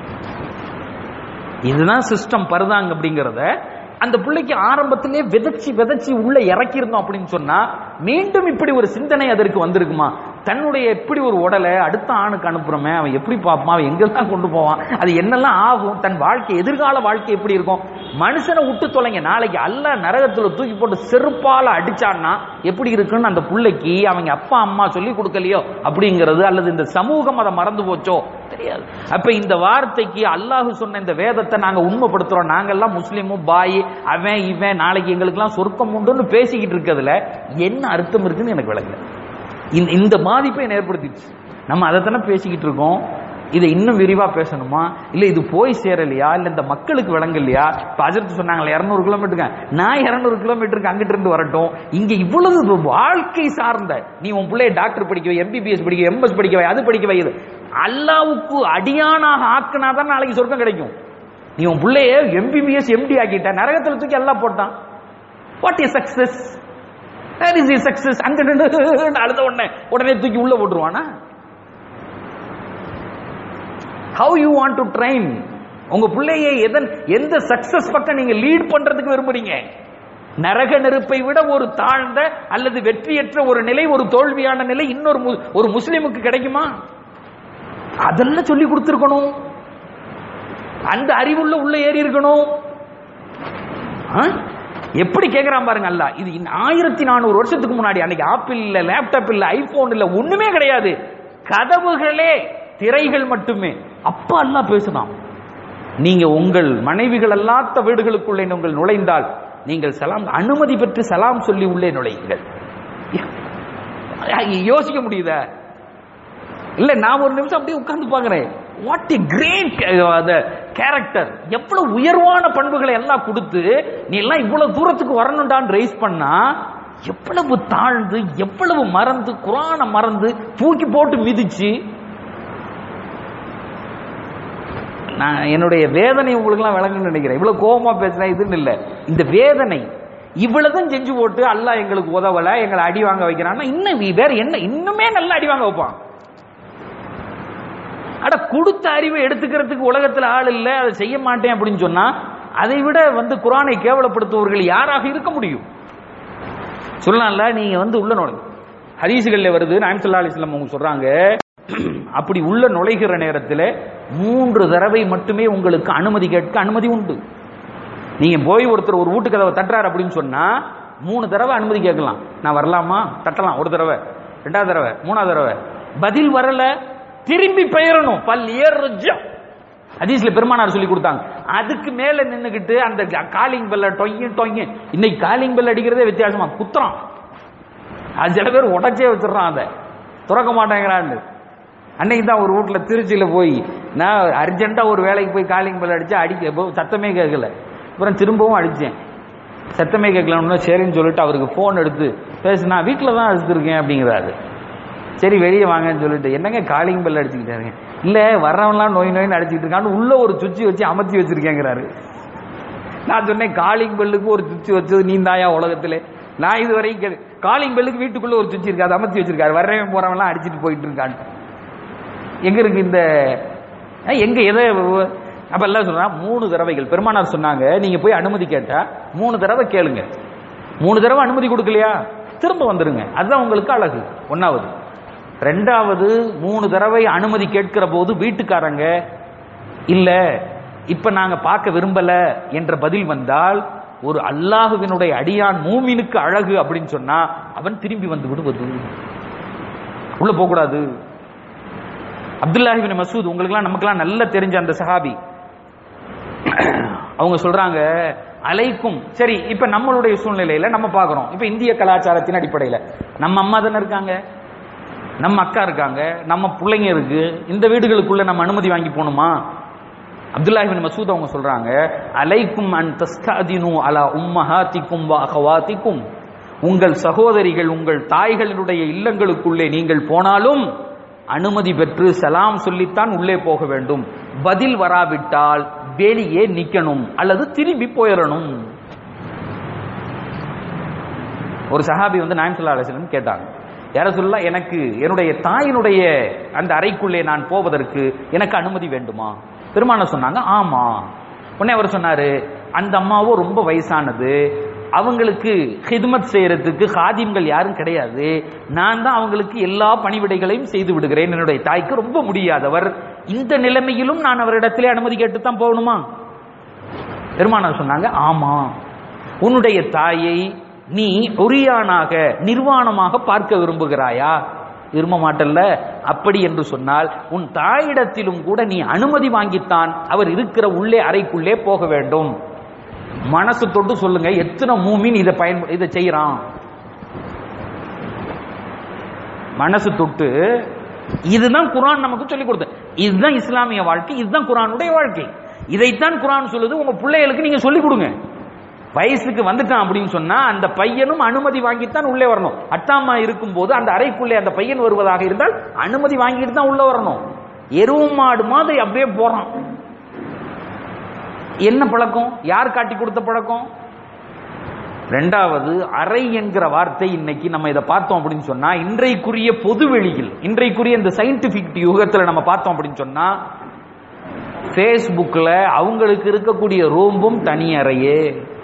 இதுதான் சிஸ்டம் பருதாங்க அப்படிங்கிறத அந்த பிள்ளைக்கு ஆரம்பத்திலே விதைச்சி விதைச்சி உள்ள இறக்கியிருந்தோம் அப்படின்னு சொன்னா மீண்டும் இப்படி ஒரு சிந்தனை அதற்கு வந்திருக்குமா தன்னுடைய எப்படி ஒரு உடலை அடுத்த ஆணுக்கு அனுப்புறோமே அவன் எப்படி பார்ப்பான் அவன் எங்கெல்லாம் கொண்டு போவான் அது என்னெல்லாம் ஆகும் தன் வாழ்க்கை எதிர்கால வாழ்க்கை எப்படி இருக்கும் மனுஷனை விட்டு தொலைங்க நாளைக்கு அல்ல நரகத்துல தூக்கி போட்டு செருப்பால அடிச்சான்னா எப்படி இருக்குன்னு அந்த பிள்ளைக்கு அவங்க அப்பா அம்மா சொல்லி கொடுக்கலையோ அப்படிங்கிறது அல்லது இந்த சமூகம் அதை மறந்து போச்சோ தெரியாது அப்ப இந்த வார்த்தைக்கு அல்லாஹ் சொன்ன இந்த வேதத்தை நாங்க உண்மைப்படுத்துறோம் நாங்கெல்லாம் முஸ்லீமும் பாய் அவன் இவன் நாளைக்கு எங்களுக்கெல்லாம் சொர்க்கம் உண்டுன்னு பேசிக்கிட்டு இருக்கிறதுல என்ன அர்த்தம் இருக்குன்னு எனக்கு விளங்கல இந்த இந்த பாதிப்பை என்ன ஏற்படுத்திடுச்சு நம்ம அதைத்தானே பேசிக்கிட்டு இருக்கோம் இதை இன்னும் விரிவா பேசணுமா இல்ல இது போய் சேரலையா இல்ல இந்த மக்களுக்கு விளங்கலையா இப்ப அஜர்த்து சொன்னாங்களே இருநூறு கிலோமீட்டருங்க நான் இருநூறு கிலோமீட்டருக்கு அங்கிட்டு இருந்து வரட்டும் இங்க இவ்வளவு வாழ்க்கை சார்ந்த நீ உன் பிள்ளைய டாக்டர் படிக்க வை எம்பிபிஎஸ் படிக்க எம்எஸ் படிக்க வை அது படிக்க வை இது அல்லாவுக்கு அடியானாக ஆக்கினாதான் நாளைக்கு சொர்க்கம் கிடைக்கும் நீ உன் பிள்ளைய எம்பிபிஎஸ் எம்டி ஆக்கிட்ட நரகத்துல தூக்கி எல்லாம் போட்டான் what is success that is a success அங்க நின்று அழுத உடனே உடனே தூக்கி உள்ள போட்டுருவானா how you want to train உங்க பிள்ளையை எதன் எந்த சக்சஸ் பக்கம் நீங்க லீட் பண்றதுக்கு விரும்புறீங்க நரக நெருப்பை விட ஒரு தாழ்ந்த அல்லது வெற்றியற்ற ஒரு நிலை ஒரு தோல்வியான நிலை இன்னொரு மு- ஒரு முஸ்லிமுக்கு கிடைக்குமா அதெல்லாம் சொல்லி கொடுத்துருக்கணும் அந்த அறிவுள்ள உள்ள ஏறி இருக்கணும் ஆ? எப்படி கேக்குறான் பாருங்க அல்ல இது இன்ன- ஆயிரத்தி நானூறு வருஷத்துக்கு முன்னாடி அன்னைக்கு ஆப்பிள் இல்ல லேப்டாப் இல்ல ஐபோன் இல்ல ஒண்ணுமே கிடையாது கதவுகளே திரைகள் மட்டுமே அப்ப அல்லாஹ் பேசுனான் நீங்க உங்கள் மனைவிகள் அல்லாத வீடுகளுக்குள்ளே நீங்கள் நுழைந்தால் நீங்கள் சலாம் அனுமதி பெற்று சலாம் சொல்லி உள்ளே நுழையுங்கள் யோசிக்க முடியுதா இல்ல நான் ஒரு நிமிஷம் அப்படியே உட்கார்ந்து பாக்குறேன் வாட் எ கிரேட் கேரக்டர் எவ்வளவு உயர்வான பண்புகளை எல்லாம் கொடுத்து நீ எல்லாம் இவ்வளவு தூரத்துக்கு வரணும்டான்னு ரைஸ் பண்ணா எவ்வளவு தாழ்ந்து எவ்வளவு மறந்து குரானை மறந்து தூக்கி போட்டு மிதிச்சு நான் என்னுடைய வேதனை உங்களுக்குலாம் விளங்குன்னு நினைக்கிறேன் இவ்வளவு கோபமா பேசுறேன் இதுன்னு இல்ல இந்த வேதனை இவ்வளவுதான் செஞ்சு போட்டு அல்லாஹ் எங்களுக்கு உதவல எங்களை அடி வாங்க வைக்கிறான்னா இன்னும் வி- வேற என்ன இன்னுமே நல்லா அடி வாங்க வைப்பான் அட கொடுத்த அறிவை எடுத்துக்கிறதுக்கு உலகத்துல ஆள் இல்ல அதை செய்ய மாட்டேன் அப்படின்னு சொன்னா அதை விட வந்து குரானை கேவலப்படுத்துபவர்கள் யாராக இருக்க முடியும் சொல்லலாம்ல நீங்க வந்து உள்ள நுழைங்க ஹதீசுகள்ல வருது நாயம் சல்லா அலிஸ்லாம் அவங்க சொல்றாங்க அப்படி உள்ள நுழைகிற நேரத்தில் மூன்று தடவை மட்டுமே உங்களுக்கு அனுமதி கேட்க அனுமதி உண்டு நீங்க போய் ஒருத்தர் ஒரு வீட்டு கதவை தட்டுறாரு அப்படின்னு சொன்னா மூணு தடவை அனுமதி கேட்கலாம் நான் வரலாமா தட்டலாம் ஒரு தடவை ரெண்டாவது தடவை மூணாவது தடவை பதில் வரல திரும்பி பெயரணும் பல் ஏறுஜம் ஹதீஸ்ல பெருமானார் சொல்லி கொடுத்தாங்க அதுக்கு மேல நின்னுகிட்டு அந்த காலிங் பெல்ல டொய்யு டொய்யு இன்னைக்கு காலிங் பெல் அடிக்கிறதே வித்தியாசமா குத்துறான் அது சில பேர் உடச்சே வச்சிடறான் அதை திறக்க மாட்டேங்கிறான்னு அன்னைக்கு தான் ஒரு வீட்ல திருச்சியில போய் நான் அர்ஜென்ட்டா ஒரு வேலைக்கு போய் காலிங் பெல் அடிச்சு அடிக்க இப்போ சத்தமே கேட்கல அப்புறம் திரும்பவும் அடிச்சேன் சத்தமே கேட்கலன்னு சரின்னு சொல்லிட்டு அவருக்கு ஃபோன் எடுத்து பேசு நான் வீட்டில் தான் எடுத்துருக்கேன் அப்படிங்கிறாரு சரி வெளியே வாங்கன்னு சொல்லிட்டு என்னங்க காலிங் பெல் அடிச்சுக்கிட்டாருங்க இல்ல வர்றவன்லாம் நோய் நோயின்னு அடிச்சுக்கிட்டு இருக்கான்னு உள்ள ஒரு சுவிட்ச் வச்சு அமர்த்தி வச்சிருக்கேங்கிறாரு நான் சொன்னேன் காலிங் பெல்லுக்கு ஒரு சுவிட்ச் வச்சது நீ தாயா உலகத்துல நான் இது வரைக்கும் காலிங் பெல்லுக்கு வீட்டுக்குள்ள ஒரு சுவிட்ச் இருக்கு அதை அமர்த்தி வச்சிருக்காரு வர்றவன் போறவன்லாம் அடிச்சிட்டு போயிட்டு இருக்கான் எங்க இருக்கு இந்த அஹ், எங்க எதை அப்ப எல்லாம் சொல்றான் மூணு தடவைகள் பெருமானார் சொன்னாங்க நீங்க போய் அனுமதி கேட்டா மூணு தடவை கேளுங்க மூணு தடவை அனுமதி கொடுக்கலையா திரும்ப வந்துருங்க அதுதான் உங்களுக்கு அழகு ஒன்னாவது ரெண்டாவது மூணு தடவை அனுமதி கேட்கிற போது வீட்டுக்காரங்க இல்ல இப்ப நாங்க பார்க்க விரும்பல என்ற பதில் வந்தால் ஒரு அல்லாஹுவினுடைய அடியான் மூமினுக்கு அழகு அப்படின்னு சொன்னா அவன் திரும்பி வந்து விடுவது உள்ள போக கூடாது அப்துல்லாஹிபின் மசூத் உங்களுக்குலாம் நமக்கெல்லாம் நல்லா தெரிஞ்ச அந்த சஹாபி அவங்க சொல்றாங்க அலைக்கும் சரி இப்ப நம்மளுடைய சூழ்நிலையில நம்ம பார்க்கிறோம் இப்ப இந்திய கலாச்சாரத்தின் அடிப்படையில நம்ம அம்மா தானே இருக்காங்க நம்ம அக்கா இருக்காங்க நம்ம பிள்ளைங்க இருக்கு இந்த வீடுகளுக்குள்ள நம்ம அனுமதி வாங்கி போகணுமா அப்துல்லாஹிபின் மசூத் அவங்க சொல்றாங்க அலைக்கும் அன் தஸ்தாதினு அலா உம்மஹாத்திக்கும் வா அகவாத்திக்கும் உங்கள் சகோதரிகள் உங்கள் தாய்களினுடைய இல்லங்களுக்குள்ளே நீங்கள் போனாலும் அனுமதி பெற்று சலாம் சொல்லித்தான் உள்ளே போக வேண்டும் பதில் வராவிட்டால் வெளியே நிக்கணும் அல்லது திரும்பி போயிடணும் ஒரு சஹாபி வந்து நாயம் சொல்லா அலிஸ்லம் கேட்டாங்க யார சொல்ல எனக்கு என்னுடைய தாயினுடைய அந்த அறைக்குள்ளே நான் போவதற்கு எனக்கு அனுமதி வேண்டுமா பெருமான சொன்னாங்க ஆமா உடனே அவர் சொன்னாரு அந்த அம்மாவும் ரொம்ப வயசானது அவங்களுக்கு ஹிதுமத் செய்யறதுக்கு ஹாதிம்கள் யாரும் கிடையாது நான் தான் அவங்களுக்கு எல்லா பணிவிடைகளையும் செய்து விடுகிறேன் என்னுடைய தாய்க்கு ரொம்ப முடியாதவர் இந்த நிலைமையிலும் நான் அவரிடத்திலே அனுமதி கேட்டு தான் போகணுமா பெருமானார் சொன்னாங்க ஆமா உன்னுடைய தாயை நீ ஒரியானாக நிர்வாணமாக பார்க்க விரும்புகிறாயா விரும்ப மாட்டல்ல அப்படி என்று சொன்னால் உன் தாயிடத்திலும் கூட நீ அனுமதி வாங்கித்தான் அவர் இருக்கிற உள்ளே அறைக்குள்ளே போக வேண்டும் மனசு தொட்டு சொல்லுங்க எத்தனை மூமின் இதை பயன் இதை செய்யறான் மனசு தொட்டு இதுதான் குரான் நமக்கு சொல்லி கொடுத்த இதுதான் இஸ்லாமிய வாழ்க்கை இதுதான் குரானுடைய வாழ்க்கை இதைத்தான் குரான் சொல்லுது உங்க பிள்ளைகளுக்கு நீங்க சொல்லி கொடுங்க வயசுக்கு வந்துட்டான் அப்படின்னு சொன்னா அந்த பையனும் அனுமதி வாங்கித்தான் உள்ளே வரணும் அட்டாமா இருக்கும் போது அந்த அறைக்குள்ளே அந்த பையன் வருவதாக இருந்தால் அனுமதி வாங்கிட்டு தான் உள்ள வரணும் எருவு மாடு மாதிரி அப்படியே போறான் என்ன பழக்கம் யார் காட்டி கொடுத்த பழக்கம் ரெண்டாவது அறை என்கிற வார்த்தை இன்னைக்கு நம்ம இதை பார்த்தோம் அப்படின்னு சொன்னா இன்றைக்குரிய பொதுவெளியில் இன்றைக்குரிய இந்த சயின்டிபிக் யுகத்துல நம்ம பார்த்தோம் அப்படின்னு சொன்னா ஃபேஸ்புக்ல அவங்களுக்கு இருக்கக்கூடிய ரூம்பும் தனி அறையே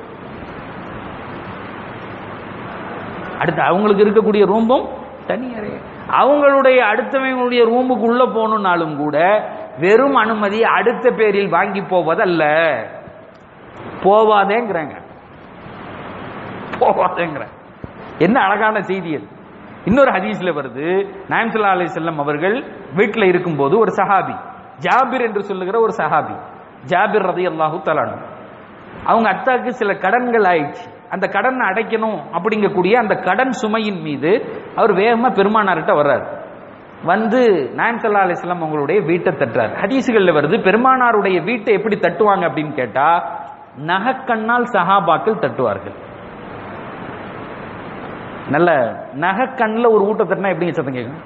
அடுத்து அவங்களுக்கு இருக்கக்கூடிய ரூம்பும் தனி அறை அவங்களுடைய அடுத்தவங்களுடைய ரூமுக்குள்ள போகணும்னாலும் கூட வெறும் அனுமதி அடுத்த பேரில் வாங்கி போவதல்ல போவாதேங்கிறாங்க போவாதேங்கிற என்ன அழகான செய்தி அது இன்னொரு ஹதீஸ்ல வருது நாயம்சல்லா அலி செல்லம் அவர்கள் வீட்டில் இருக்கும்போது ஒரு சஹாபி ஜாபிர் என்று சொல்லுகிற ஒரு சஹாபி ஜாபிர் ரதி அல்லாஹு தலானு அவங்க அத்தாக்கு சில கடன்கள் ஆயிடுச்சு அந்த கடன் அடைக்கணும் அப்படிங்கக்கூடிய அந்த கடன் சுமையின் மீது அவர் வேகமா பெருமானார்கிட்ட வர்றாரு வந்து நாயம் சல்லா அலிஸ்லாம் அவங்களுடைய வீட்டை தட்டுறாரு ஹதீசுகள்ல வருது பெருமானாருடைய வீட்டை எப்படி தட்டுவாங்க அப்படின்னு கேட்டா நகக்கண்ணால் சஹாபாக்கள் தட்டுவார்கள் நல்ல நகக்கண்ணில் ஒரு ஊட்ட தட்டினா எப்படிங்க சத்தம் கேட்கும்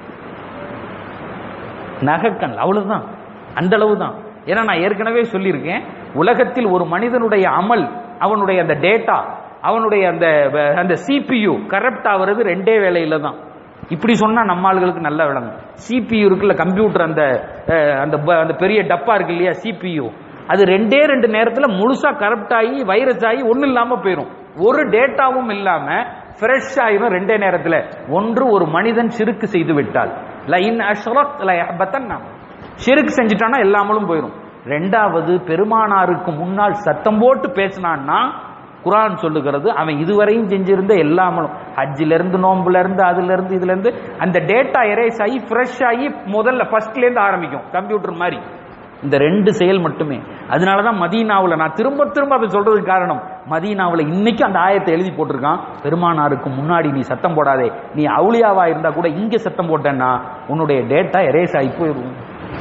நகக்கண் அவ்வளவுதான் அந்த அளவு தான் ஏன்னா நான் ஏற்கனவே சொல்லியிருக்கேன் உலகத்தில் ஒரு மனிதனுடைய அமல் அவனுடைய அந்த டேட்டா அவனுடைய அந்த அந்த சிபியு கரப்ட் ஆகிறது ரெண்டே வேலையில தான் இப்படி சொன்னா நம்ம ஆளுகளுக்கு நல்லா விளங்கும் சிபியு இருக்குல்ல கம்ப்யூட்டர் அந்த அஹ், அந்த ப- அந்த பெரிய டப்பா இருக்கு இல்லையா சிபியு அது ரெண்டே ரெண்டு நேரத்துல முழுசா கரப்ட் ஆகி வைரஸ் ஆகி ஒண்ணும் இல்லாம போயிடும் ஒரு டேட்டாவும் இல்லாம ஃப்ரெஷ் ஆயிரும் ரெண்டே நேரத்துல ஒன்று ஒரு மனிதன் சிறுக்கு செய்து விட்டால் லைன் அஷ்ரத் லயஹ்பத்தன்னா ஷிருக்கு செஞ்சுட்டானா எல்லாமலும் போயிடும் ரெண்டாவது பெருமானாருக்கு முன்னால் சத்தம் போட்டு பேசினான்னா குரான் சொல்லுகிறது அவன் இதுவரையும் செஞ்சிருந்த எல்லாமலும் ஹஜ்ஜில இருந்து நோம்புல இருந்து அதுல இருந்து இதுல இருந்து அந்த டேட்டா எரேஸ் ஆகி ஃப்ரெஷ் ஆகி முதல்ல ஃபர்ஸ்ட்ல இருந்து ஆரம்பிக்கும் கம்ப்யூட்டர் மாதிரி இந்த ரெண்டு செயல் மட்டுமே அதனாலதான் மதீனாவுல நான் திரும்ப திரும்ப அதை சொல்றதுக்கு காரணம் மதீனாவுல இன்னைக்கு அந்த ஆயத்தை எழுதி போட்டிருக்கான் பெருமானாருக்கு முன்னாடி நீ சத்தம் போடாதே நீ அவுளியாவா இருந்தா கூட இங்க சத்தம் போட்டேன்னா உன்னுடைய டேட்டா எரேஸ் ஆகி போயிடும்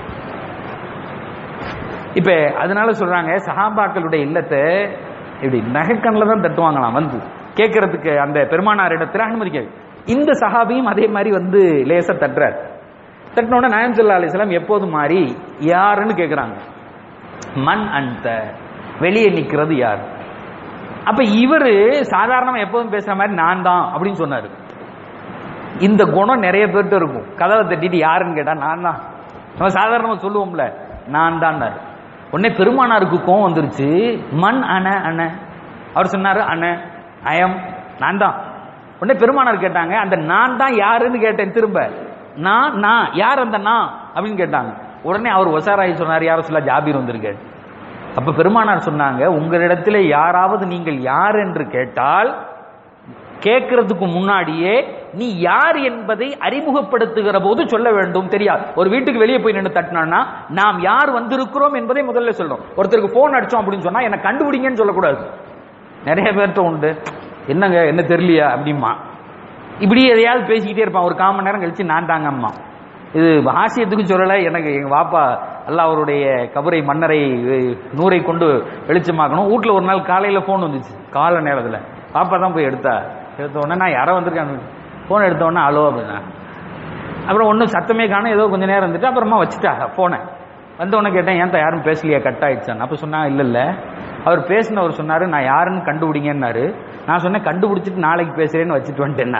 இப்ப அதனால சொல்றாங்க சஹாபாக்களுடைய இல்லத்தை இப்படி நகைக்கண்ணில் தான் தட்டுவாங்களாம் வந்து கேட்கறதுக்கு அந்த பெருமானார் இடத்துல அனுமதிக்க இந்த சஹாபியும் அதே மாதிரி வந்து லேசா தட்டுறார் தட்டினோட நாயம் சொல்லா அலிஸ்லாம் எப்போது மாறி யாருன்னு கேட்குறாங்க மண் அந்த வெளியே நிற்கிறது யார் அப்ப இவரு சாதாரணமா எப்போதும் பேசுற மாதிரி நான் தான் அப்படின்னு சொன்னாரு இந்த குணம் நிறைய பேர்கிட்ட இருக்கும் கதவை தட்டிட்டு யாருன்னு கேட்டா நான் தான் நம்ம சாதாரணமா சொல்லுவோம்ல நான் தான் உடனே பெருமானாருக்கு கோவம் வந்துருச்சு மண் அண அண அவர் சொன்னாரு அண அயம் நான் தான் உடனே பெருமானார் கேட்டாங்க அந்த நான் தான் யாருன்னு கேட்டேன் திரும்ப நான் நான் யார் அந்த நான் அப்படின்னு கேட்டாங்க உடனே அவர் ஒசாராயி சொன்னார் யாரும் சொல்ல ஜாபீர் வந்திருக்க அப்ப பெருமானார் சொன்னாங்க உங்களிடத்தில் யாராவது நீங்கள் யார் என்று கேட்டால் கேட்கறதுக்கு முன்னாடியே நீ யார் என்பதை அறிமுகப்படுத்துகிற போது சொல்ல வேண்டும் தெரியாது ஒரு வீட்டுக்கு வெளியே போய் நின்று தட்டினா நாம் யார் வந்திருக்கிறோம் என்பதை முதல்ல சொல்லணும் ஒருத்தருக்கு போன் அடிச்சோம் அப்படின்னு சொன்னா என்ன கண்டுபிடிங்கன்னு சொல்லக்கூடாது நிறைய பேர்கிட்ட உண்டு என்னங்க என்ன தெரியலையா அப்படிமா இப்படி எதையாவது பேசிக்கிட்டே இருப்பான் ஒரு காமன் நேரம் கழிச்சு நான் தாங்க அம்மா இது ஆசியத்துக்கு சொல்லலை எனக்கு எங்க பாப்பா அல்ல அவருடைய கபரை மன்னரை நூரை கொண்டு வெளிச்சமாக்கணும் வீட்டில் ஒரு நாள் காலையில் ஃபோன் வந்துச்சு காலை நேரத்தில் பாப்பா தான் போய் எடுத்தா எடுத்த உடனே நான் யாரோ வந்திருக்காங்க ஃபோன் எடுத்த உடனே அலோ அப்படின்னா அப்புறம் ஒன்றும் சத்தமே காணும் ஏதோ கொஞ்சம் நேரம் இருந்துட்டு அப்புறமா வச்சுட்டா ஃபோனை வந்த உடனே கேட்டேன் ஏன் யாரும் பேசலையா கட் ஆயிடுச்சான் அப்போ சொன்னா இல்லை இல்லை அவர் பேசினவர் சொன்னாரு நான் யாருன்னு கண்டுபிடிங்கன்னாரு நான் சொன்னேன் கண்டுபிடிச்சிட்டு நாளைக்கு பேசுறேன்னு வச்சுட்டு வந்துட்டேன்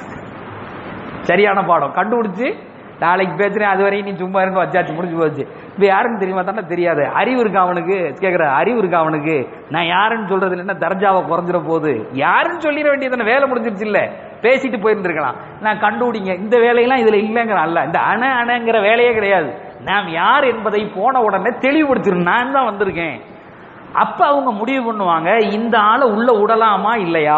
சரியான பாடம் கண்டுபிடிச்சு நாளைக்கு பேசுறேன் அது வரையும் நீ சும்மா இருந்து வச்சாச்சு முடிஞ்சு போச்சு இப்போ யாருன்னு தெரியுமா தானே தெரியாது அறிவு இருக்கா அவனுக்கு கேட்குற அறிவு இருக்கா அவனுக்கு நான் யாருன்னு சொல்றது என்ன தர்ஜாவை குறைஞ்சிட போகுது யாருன்னு சொல்லிட வேண்டியது வேலை முடிஞ்சிருச்சு இல்ல பேசிட்டு போயிருந்திருக்கலாம் நான் கண்டுபிடிங்க இந்த வேலையெல்லாம் இதுல இல்லைங்கிறான் அல்ல இந்த அண அணங்கிற வேலையே கிடையாது நாம் யார் என்பதை போன உடனே தெளிவுபடுத்திடும் நான் தான் வந்திருக்கேன் அப்ப அவங்க முடிவு பண்ணுவாங்க இந்த ஆளை உள்ள விடலாமா இல்லையா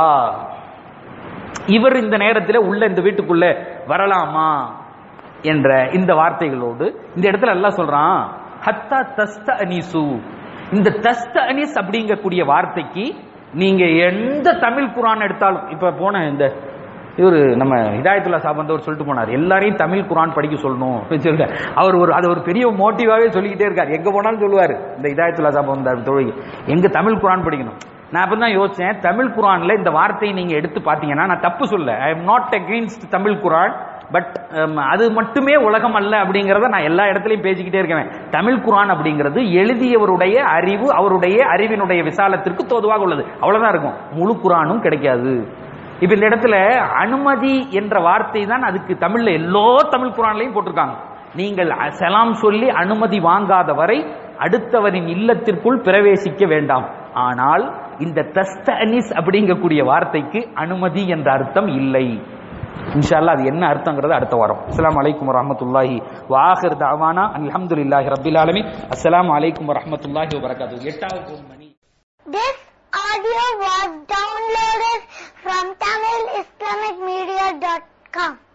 இவர் இந்த நேரத்தில் உள்ள இந்த வீட்டுக்குள்ள வரலாமா என்ற இந்த வார்த்தைகளோடு இந்த இடத்துல எல்லாம் சொல்றான் ஹத்தா தஸ்த அனிசு இந்த தஸ்த அனிஸ் அப்படிங்கக்கூடிய வார்த்தைக்கு நீங்க எந்த தமிழ் குரான் எடுத்தாலும் இப்ப போன இந்த இவர் நம்ம ஹிதாயத்துல்லா சாப் வந்து சொல்லிட்டு போனார் எல்லாரையும் தமிழ் குரான் படிக்க சொல்லணும் அப்படின்னு சொல்லிட்டு அவர் ஒரு அது ஒரு பெரிய மோட்டிவாவே சொல்லிக்கிட்டே இருக்கார் எங்க போனாலும் சொல்லுவார் இந்த ஹிதாயத்துல்லா சாப் வந்தார் தொழுகை எங்க தமிழ் குரான் படிக்கணும் நான் அப்ப தான் யோசிச்சேன் தமிழ் குரான்ல இந்த வார்த்தையை நீங்க எடுத்து பாத்தீங்கன்னா நான் தப்பு சொல்ல I am not against Tamil Quran but அது மட்டுமே உலகம் அல்ல அப்படிங்கறத நான் எல்லா இடத்துலயும் பேசிக்கிட்டே இருக்கேன் தமிழ் குரான் அப்படிங்கிறது எழுதியவருடைய அறிவு அவருடைய அறிவினுடைய விசாலத்திற்கு தோதுவாக உள்ளது அவ்வளவுதான் இருக்கும் முழு குரானும் கிடைக்காது இப்ப இந்த இடத்துல அனுமதி என்ற வார்த்தை தான் அதுக்கு தமிழ்ல எல்லா தமிழ் குரான்லையும் போட்டிருக்காங்க நீங்கள் சலாம் சொல்லி அனுமதி வாங்காத வரை அடுத்தவரின் இல்லத்திற்குள் பிரவேசிக்க வேண்டாம் ஆனால் இந்த தஸ்தனிஸ் அப்படிங்கக்கூடிய வார்த்தைக்கு அனுமதி என்ற அர்த்தம் இல்லை இன்ஷால்லா அது என்ன அர்த்தங்கிறது அடுத்த வாரம் அஸ்லாம் வலைக்கம் வரமத்துல்லாஹி வாஹிர் தாவானா அல்ஹம்துலில்லாஹி ரப்பில் ஆலமீன் அஸ்ஸலாமு அலைக்கும் வரஹ்மத்துல்லாஹி வபரகாத்துஹு எட்டாவது மணி This audio was downloaded from TamilIslamicMedia.com.